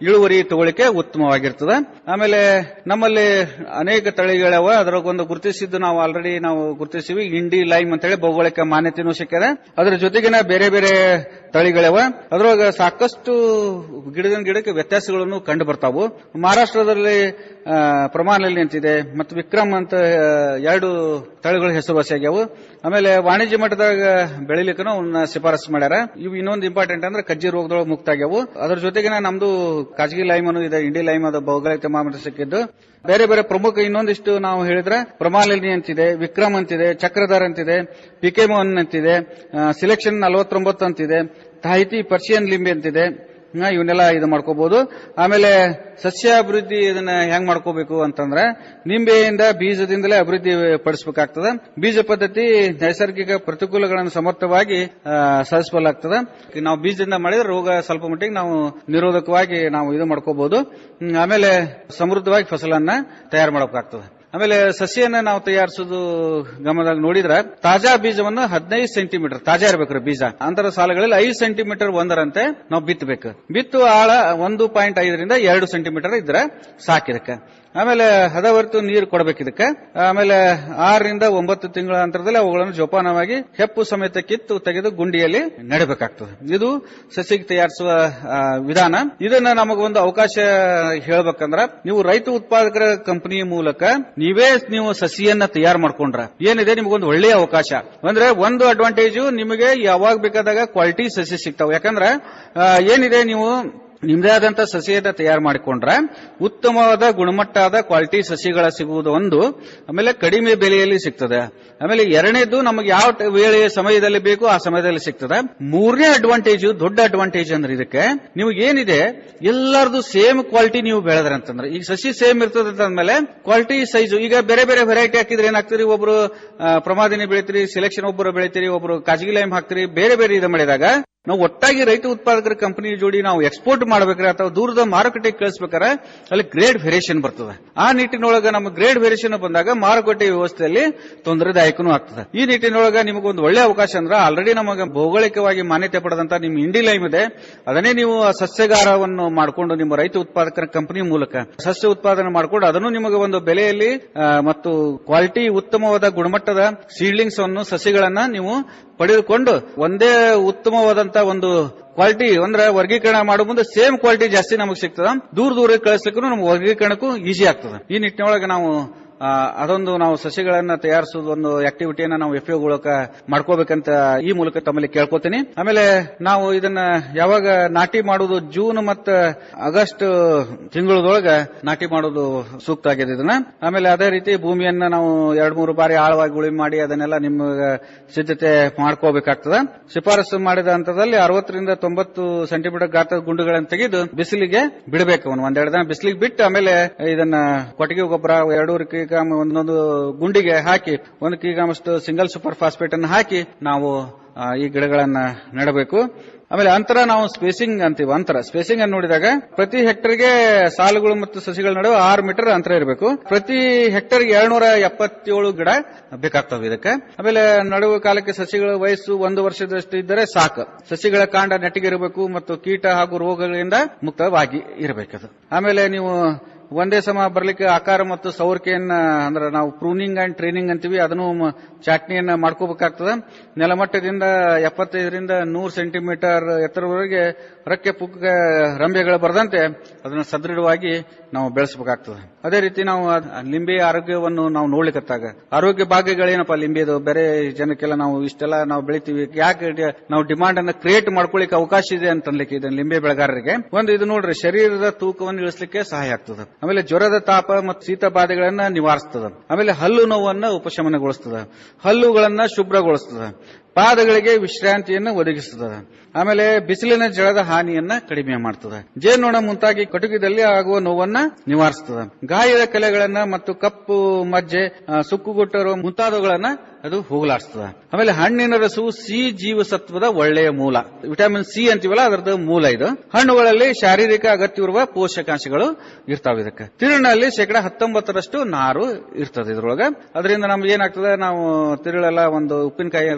ತಗೊಳ್ಳಿಕ್ಕೆ ಉತ್ತಮವಾಗಿರ್ತದೆ ಆಮೇಲೆ ನಮ್ಮಲ್ಲಿ ಅನೇಕ ತಳಿಗಳವ ಅದ್ರಾಗ ಒಂದು ಗುರುತಿಸಿದ್ದು ನಾವು ಆಲ್ರೆಡಿ ನಾವು ಗುರುತಿಸಿವಿ ಇಂಡಿ ಲೈಮ್ ಅಂತೇಳಿ ಭೌಗೋಳಿಕ ಮಾನ್ಯತೆನೂ ಸಿಕ್ಕಿದೆ ಅದ್ರ ಜೊತೆಗಿನ ಬೇರೆ ಬೇರೆ ತಳಿಗಳವ ಅದ್ರೊಳಗ ಸಾಕಷ್ಟು ಗಿಡದಿಂದ ಗಿಡಕ್ಕೆ ವ್ಯತ್ಯಾಸಗಳನ್ನು ಕಂಡು ಬರ್ತಾವು ಮಹಾರಾಷ್ಟ್ರದಲ್ಲಿ ಆ, ಪ್ರಮಾಣದಲ್ಲಿ ಅಂತಿದೆ ಮತ್ತು ವಿಕ್ರಮ್ ಅಂತ ಆ, ಎರಡು ತಳಿಗಳ ಹೆಸರುವಾಸಿಯಾಗ್ಯಾವು ಆಮೇಲೆ ವಾಣಿಜ್ಯ ಮಟ್ಟದಾಗ ಬೆಳಿಲಿಕ್ಕೂ ಅವನ್ನ ಶಿಫಾರಸು ಮಾಡ್ಯಾರ ಇವು ಇನ್ನೊಂದು ಇಂಪಾರ್ಟೆಂಟ್ ಅಂದ್ರೆ ಕಜ್ಜಿ ರೋಗದೊಳಗೆ ಮುಕ್ತ ಆಗ್ಯಾವು ಅದ್ರ ಜೊತೆಗಿನ ನಮ್ದು ಕಾಜಗಿ ಲೈಮ್ ಅನ್ನೋದು ಇದೆ ಇಂಡಿ ಲೈಮ್ ಅದು ಭೌಗೋಳಿಕ ಮಾನ್ಯತೆ ಸಿಕ್ಕಿದ್ದು ಬೇರೆ ಬೇರೆ ಪ್ರಮುಖ ಇನ್ನೊಂದಿಷ್ಟು ನಾವು ಹೇಳಿದ್ರೆ ಪ್ರಮಾಲಿನಿ ಅಂತಿದೆ ವಿಕ್ರಮ್ ಅಂತಿದೆ ಚಕ್ರಧರ್ ಅಂತಿದೆ ಪಿಕೆಮೋನ್ ಅಂತಿದೆ ಸಿಲೆಕ್ಷನ್ ನಲವತ್ತೊಂಬತ್ತು ಅಂತಿದೆ ತಾಹಿತಿ ಪರ್ಷಿಯನ್ ಲಿಂಬೆ ಅಂತಿದೆ ಹಾ, ಇವನ್ನೆಲ್ಲ ಇದು ಮಾಡ್ಕೋಬಹುದು ಆಮೇಲೆ ಸಸ್ಯ ಅಭಿವೃದ್ಧಿ ಇದನ್ನ ಹೆಂಗ್ ಮಾಡ್ಕೋಬೇಕು ಅಂತಂದ್ರೆ ನಿಂಬೆಯಿಂದ ಬೀಜದಿಂದಲೇ ಅಭಿವೃದ್ಧಿ ಪಡಿಸಬೇಕಾಗ್ತದೆ ಬೀಜ ಪದ್ಧತಿ ನೈಸರ್ಗಿಕ ಪ್ರತಿಕೂಲಗಳನ್ನು ಸಮರ್ಥವಾಗಿ ಆ, ಸಾಧಿಸಬಲ್ಲಾಗ್ತದೆ ನಾವು ಬೀಜದಿಂದ ಮಾಡಿದ್ರೆ ರೋಗ ಸ್ವಲ್ಪ ಮಟ್ಟಿಗೆ ನಾವು ನಿರೋಧಕವಾಗಿ ನಾವು ಇದು ಮಾಡ್ಕೋಬಹುದು ಹ್ಮ್, ಆಮೇಲೆ ಸಮೃದ್ಧವಾಗಿ ಫಸಲನ್ನ ತಯಾರು ಮಾಡಬೇಕಾಗ್ತದೆ ಆಮೇಲೆ ಸಸಿಯನ್ನ ನಾವು ತಯಾರಿಸೋದು ಗಮನದಾಗ ನೋಡಿದ್ರೆ ತಾಜಾ ಬೀಜವನ್ನು ಹದಿನೈದು ಸೆಂಟಿಮೀಟರ್ ತಾಜಾ ಇರಬೇಕ್ರಿ ಬೀಜ ಅಂತರ ಸಾಲುಗಳಲ್ಲಿ ಐದು ಸೆಂಟಿಮೀಟರ್ ಒಂದರಂತೆ ನಾವು ಬಿತ್ತಬೇಕು ಬಿತ್ತು ಆಳ ಒಂದು ಪಾಯಿಂಟ್ ಐದರಿಂದ ಎರಡು ಸೆಂಟಿಮೀಟರ್ ಇದ್ರೆ ಸಾಕಿದಕ್ಕೆ ಆಮೇಲೆ ಹದವರ್ತು ನೀರು ಕೊಡಬೇಕು ಇದಕ್ಕೆ ಆಮೇಲೆ ಆರರಿಂದ ಒಂಬತ್ತು ತಿಂಗಳ ಅಂತರದಲ್ಲಿ ಅವುಗಳನ್ನು ಜೋಪಾನವಾಗಿ ಹೆಪ್ಪು ಸಮೇತ ಕಿತ್ತು ತೆಗೆದು ಗುಂಡಿಯಲ್ಲಿ ನೆಡಬೇಕಾಗ್ತದೆ ಇದು ಸಸಿಗೆ ತಯಾರಿಸುವ ಆ, ವಿಧಾನ ಇದನ್ನ ನಮಗೆ ಒಂದು ಅವಕಾಶ ಹೇಳ್ಬೇಕಂದ್ರ ನೀವು ರೈತ ಉತ್ಪಾದಕರ ಕಂಪನಿ ಮೂಲಕ ನೀವೇ ನೀವು ಸಸಿಯನ್ನ ತಯಾರು ಮಾಡ್ಕೊಂಡ್ರ ಏನಿದೆ ನಿಮಗೊಂದು ಒಳ್ಳೆಯ ಅವಕಾಶ ಅಂದ್ರೆ ಒಂದು ಅಡ್ವಾಂಟೇಜು ನಿಮಗೆ ಯಾವಾಗ ಬೇಕಾದಾಗ ಕ್ವಾಲಿಟಿ ಸಸಿ ಸಿಗ್ತಾವ ಯಾಕಂದ್ರೆ ಆ, ಏನಿದೆ ನೀವು ನಿಮ್ದೇ ಆದಂತ ಸಸಿಯನ್ನ ತಯಾರು ಮಾಡಿಕೊಂಡ್ರೆ ಉತ್ತಮವಾದ ಗುಣಮಟ್ಟದ ಕ್ವಾಲಿಟಿ ಸಸಿಗಳ ಸಿಗುವುದು ಒಂದು ಆಮೇಲೆ ಕಡಿಮೆ ಬೆಲೆಯಲ್ಲಿ ಸಿಗ್ತದೆ ಆಮೇಲೆ ಎರಡನೇದು ನಮಗೆ ಯಾವ ಟ- ವೇಳೆ ಸಮಯದಲ್ಲಿ ಬೇಕು ಆ ಸಮಯದಲ್ಲಿ ಸಿಗ್ತದೆ ಮೂರನೇ ಅಡ್ವಾಂಟೇಜ್ ದೊಡ್ಡ ಅಡ್ವಾಂಟೇಜ್ ಅಂದ್ರೆ ಇದಕ್ಕೆ ನಿಮ್ಗೆ ಏನಿದೆ ಎಲ್ಲರದು ಸೇಮ್ ಕ್ವಾಲಿಟಿ ನೀವು ಬೆಳೆದ್ರೆ ಅಂತಂದ್ರೆ ಈಗ ಸಸಿ ಸೇಮ್ ಇರ್ತದೆ ಅಂದ್ಮೇಲೆ ಕ್ವಾಲಿಟಿ ಸೈಜು ಈಗ ಬೇರೆ ಬೇರೆ ವೆರೈಟಿ ಹಾಕಿದ್ರೆ ಏನಾಗ್ತೀರಿ ಒಬ್ರು ಆ, ಪ್ರಮಾದಿನಿ ಬೆಳಿತೀರಿ ಸೆಲೆಕ್ಷನ್ ಒಬ್ಬರು ಬೆಳಿತೀರಿ ಒಬ್ರು ಕಾಜಗಿ ಲೈಮ್ ಹಾಕ್ತೀರಿ ಬೇರೆ ಬೇರೆ ಇದು ಮಾಡಿದಾಗ ನಾವು ಒಟ್ಟಾಗಿ ರೈತ ಉತ್ಪಾದಕರ ಕಂಪನಿ ಜೋಡಿ ನಾವು ಎಕ್ಸ್ಪೋರ್ಟ್ ಮಾಡ್ಬೇಕಾರೆ ಅಥವಾ ದೂರದ ಮಾರುಕಟ್ಟೆಗೆ ಕಳಿಸ್ಬೇಕಾರೆ ಅಲ್ಲಿ ಗ್ರೇಡ್ ವೇರಿಯೇಷನ್ ಬರ್ತದೆ ಆ ನಿಟ್ಟಿನೊಳಗೆ ನಮ್ಮ ಗ್ರೇಡ್ ವೇರಿಯೇಷನ್ ಬಂದಾಗ ಮಾರುಕಟ್ಟೆ ವ್ಯವಸ್ಥೆಯಲ್ಲಿ ತೊಂದರೆದಾಯಕನೂ ಆಗ್ತದೆ ಈ ನಿಟ್ಟಿನೊಳಗೆ ನಿಮಗೊಂದು ಒಳ್ಳೆ ಅವಕಾಶ ಅಂದ್ರೆ ಆಲ್ರೆಡಿ ನಮಗೆ ಭೌಗೋಳಿಕವಾಗಿ ಮಾನ್ಯತೆ ಪಡೆದಂತ ನಿಮ್ಮ ಇಂಡಿ ಲೈಮ್ ಇದೆ ಅದನ್ನೇ ನೀವು ಆ ಸಸ್ಯಗಾರವನ್ನು ಮಾಡಿಕೊಂಡು ನಿಮ್ಮ ರೈತ ಉತ್ಪಾದಕರ ಕಂಪನಿ ಮೂಲಕ ಸಸ್ಯ ಉತ್ಪಾದನೆ ಮಾಡಿಕೊಂಡು ಅದನ್ನು ನಿಮಗೆ ಒಂದು ಬೆಲೆಯಲ್ಲಿ ಆ, ಮತ್ತು ಕ್ವಾಲಿಟಿ ಉತ್ತಮವಾದ ಗುಣಮಟ್ಟದ ಸೀಡ್ಲಿಂಗ್ಸ್ ಅನ್ನು ಸಸಿಗಳನ್ನ ನೀವು ಪಡೆದುಕೊಂಡು ಒಂದೇ ಉತ್ತಮವಾದಂತ ಒಂದು ಕ್ವಾಲಿಟಿ ಅಂದ್ರೆ ವರ್ಗೀಕರಣ ಮಾಡೋ ಮುಂದೆ ಸೇಮ್ ಕ್ವಾಲಿಟಿ ಜಾಸ್ತಿ ನಮಗೆ ಸಿಗ್ತದ ದೂರ ದೂರ ಕಳಿಸ್ಲಿಕ್ಕೂ ನಮ್ಗೆ ವರ್ಗೀಕರಣಕ್ಕೂ ಈಸಿ ಆಗ್ತದೆ ಈ ನಿಟ್ಟಿನೊಳಗೆ ನಾವು ಆ, ಅದೊಂದು ನಾವು ಸಸಿಗಳನ್ನ ತಯಾರಿಸೋದು ಒಂದು ಆಕ್ಟಿವಿಟಿಯನ್ನ ನಾವು ಎಫ್ ಮೂಲಕ ಮಾಡ್ಕೋಬೇಕಂತ ಈ ಮೂಲಕ ತಮ್ಮಲ್ಲಿ ಕೇಳ್ಕೊತೀನಿ ಆಮೇಲೆ ನಾವು ಇದನ್ನ ಯಾವಾಗ ನಾಟಿ ಮಾಡುವುದು ಜೂನ್ ಮತ್ತು ಆಗಸ್ಟ್ ತಿಂಗಳದೊಳಗ ನಾಟಿ ಮಾಡೋದು ಸೂಕ್ತ ಆಗಿದೆ ಇದನ್ನ ಆಮೇಲೆ ಅದೇ ರೀತಿ ಭೂಮಿಯನ್ನ ನಾವು ಎರಡ್ ಮೂರು ಬಾರಿ ಆಳವಾಗಿ ಉಳುಮೆ ಮಾಡಿ ಅದನ್ನೆಲ್ಲ ನಿಮ್ಗೆ ಸಿದ್ಧತೆ ಮಾಡ್ಕೋಬೇಕಾಗ್ತದ ಶಿಫಾರಸು ಮಾಡಿದ ಹಂತದಲ್ಲಿ ಅರವತ್ತರಿಂದ ತೊಂಬತ್ತು ಸೆಂಟಿಮೀಟರ್ ಗಾತ್ರದ ಗುಂಡುಗಳನ್ನು ತೆಗೆದು ಬಿಸಿಲಿಗೆ ಬಿಡಬೇಕು ಅವನು ಒಂದೆರಡು ದಿನ ಬಿಸಿಲಿಗೆ ಬಿಟ್ಟು ಆಮೇಲೆ ಇದನ್ನ ಕೊಟ್ಟಿಗೆ ಗೊಬ್ಬರ ಎರಡೂರು ಕಿಗ್ರಾಮ್ ಒಂದೊಂದು ಗುಂಡಿಗೆ ಹಾಕಿ ಒಂದು ಕಿಗ್ರಾಮ್ ಅಷ್ಟು ಸಿಂಗಲ್ ಸೂಪರ್ ಫಾಸ್ಫೇಟ್ ಅನ್ನು ಹಾಕಿ ನಾವು ಆ, ಈ ಗಿಡಗಳನ್ನ ನೆಡಬೇಕು ಆಮೇಲೆ ಅಂತರ ನಾವು ಸ್ಪೇಸಿಂಗ್ ಅಂತೀವಿ ಅಂತರ ಸ್ಪೇಸಿಂಗ್ ಅನ್ನು ನೋಡಿದಾಗ ಪ್ರತಿ ಹೆಕ್ಟರ್ಗೆ ಸಾಲುಗಳು ಮತ್ತು ಸಸಿಗಳ ನಡುವೆ ಆರು ಮೀಟರ್ ಅಂತರ ಇರಬೇಕು ಪ್ರತಿ ಹೆಕ್ಟರ್ಗೆ ಎರಡ್ನೂರ ಎಪ್ಪತ್ತೇಳು ಗಿಡ ಬೇಕಾಗ್ತವೆ ಇದಕ್ಕೆ ಆಮೇಲೆ ನಡುವೆ ಕಾಲಕ್ಕೆ ಸಸಿಗಳ ವಯಸ್ಸು ಒಂದು ವರ್ಷದಷ್ಟು ಇದ್ದರೆ ಸಾಕು ಸಸಿಗಳ ಕಾಂಡ ನೆಟ್ಟಿಗೆ ಇರಬೇಕು ಮತ್ತು ಕೀಟ ಹಾಗೂ ರೋಗಗಳಿಂದ ಮುಕ್ತವಾಗಿ ಇರಬೇಕದು ಆಮೇಲೆ ನೀವು ಒಂದೇ ಸಮ ಬರ್ಲಿಕ್ಕೆ ಆಕಾರ ಮತ್ತು ಸೌರಿಕೆಯನ್ನ ಅಂದ್ರೆ ನಾವು ಪ್ರೂನಿಂಗ್ ಅಂಡ್ ಟ್ರೈನಿಂಗ್ ಅಂತೀವಿ ಅದನ್ನು ಮ- ಚಾಟ್ನಿಯನ್ನ ಮಾಡ್ಕೋಬೇಕಾಗ್ತದೆ ನೆಲಮಟ್ಟದಿಂದ ಎಪ್ಪತ್ತೈದರಿಂದ ನೂರು ಸೆಂಟಿಮೀಟರ್ ಎತ್ತರವರೆಗೆ ರಕ್ಕೆ ಪುಕ್ಕ ರಂಬೆಗಳು ಬರದಂತೆ ಅದನ್ನು ಸದೃಢವಾಗಿ ನಾವು ಬೆಳೆಸಬೇಕಾಗ್ತದೆ ಅದೇ ರೀತಿ ನಾವು ಅದ್- ಲಿಂಬೆ ಆರೋಗ್ಯವನ್ನು ನಾವು ನೋಡ್ಲಿಕ್ಕತ್ತಾಗ ಆರೋಗ್ಯ ಭಾಗ್ಯಗಳೇನಪ್ಪ ಲಿಂಬೆದು ಬೇರೆ ಜನಕ್ಕೆಲ್ಲ ನಾವು ಇಷ್ಟೆಲ್ಲ ನಾವು ಬೆಳಿತೀವಿ ಯಾಕೆ ಡಿ- ನಾವು ಡಿಮಾಂಡ್ ಅನ್ನ ಕ್ರಿಯೇಟ್ ಮಾಡ್ಕೊಳ್ಳಿಕ್ಕೆ ಅವಕಾಶ ಇದೆ ಅಂತ ಅನ್ಲಿಕ್ಕೆ ಇದನ್ನ ಲಿಂಬೆ ಬೆಳೆಗಾರರಿಗೆ ಒಂದು ಇದು ನೋಡ್ರಿ ಶರೀರದ ತೂಕವನ್ನು ಇಳಿಸಲಿಕ್ಕೆ ಸಹಾಯ ಆಗ್ತದೆ ಆಮೇಲೆ ಜ್ವರದ ತಾಪ ಮತ್ತು ಶೀತ ಬಾಧೆಗಳನ್ನ ನಿವಾರಿಸ್ತದೆ ಆಮೇಲೆ ಹಲ್ಲು ನೋವನ್ನ ಉಪಶಮನಗೊಳಿಸ್ತದೆ ಹಲ್ಲುಗಳನ್ನ ಶುಭ್ರಗೊಳಿಸ್ತದೆ ಪಾದಗಳಿಗೆ ವಿಶ್ರಾಂತಿಯನ್ನು ಒದಗಿಸುತ್ತದೆ ಆಮೇಲೆ ಬಿಸಿಲಿನ ಜಳದ ಹಾನಿಯನ್ನ ಕಡಿಮೆ ಮಾಡ್ತದೆ ಜೇನುನೊಣ ಮುಂತಾಗಿ ಕಟುಕಿದಲ್ಲಿ ಆಗುವ ನೋವನ್ನ ನಿವಾರಿಸ್ತದೆ ಗಾಯದ ಕಲೆಗಳನ್ನ ಮತ್ತು ಕಪ್ಪು ಮಜ್ಜೆ ಆ, ಸುಕ್ಕುಗುಟ್ಟರು ಮುಂತಾದವುಗಳನ್ನ ಅದು ಹೋಗಲಾಡಿಸ್ತದೆ ಆಮೇಲೆ ಹಣ್ಣಿನ ರಸವು ಸಿ ಜೀವಸತ್ವದ ಒಳ್ಳೆಯ ಮೂಲ ವಿಟಮಿನ್ ಸಿ ಅಂತೀವಲ್ಲ ಅದರದ್ದು ಮೂಲ ಇದು ಹಣ್ಣುಗಳಲ್ಲಿ ಶಾರೀರಿಕ ಅಗತ್ಯವಿರುವ ಪೋಷಕಾಂಶಗಳು ಇರ್ತಾವೆ ಇದಕ್ಕೆ ತಿರುಳಿನಲ್ಲಿ ಶೇಕಡ ಹತ್ತೊಂಬತ್ತರಷ್ಟು ನಾರು ಇರ್ತದೆ ಇದ್ರೊಳಗೆ ಅದರಿಂದ ನಮ್ಗೆ ಏನಾಗ್ತದೆ ನಾವು ತಿರುಳೆಲ್ಲ ಒಂದು ಉಪ್ಪಿನಕಾಯಿ ರೂಪದಾಗೆಲ್ಲ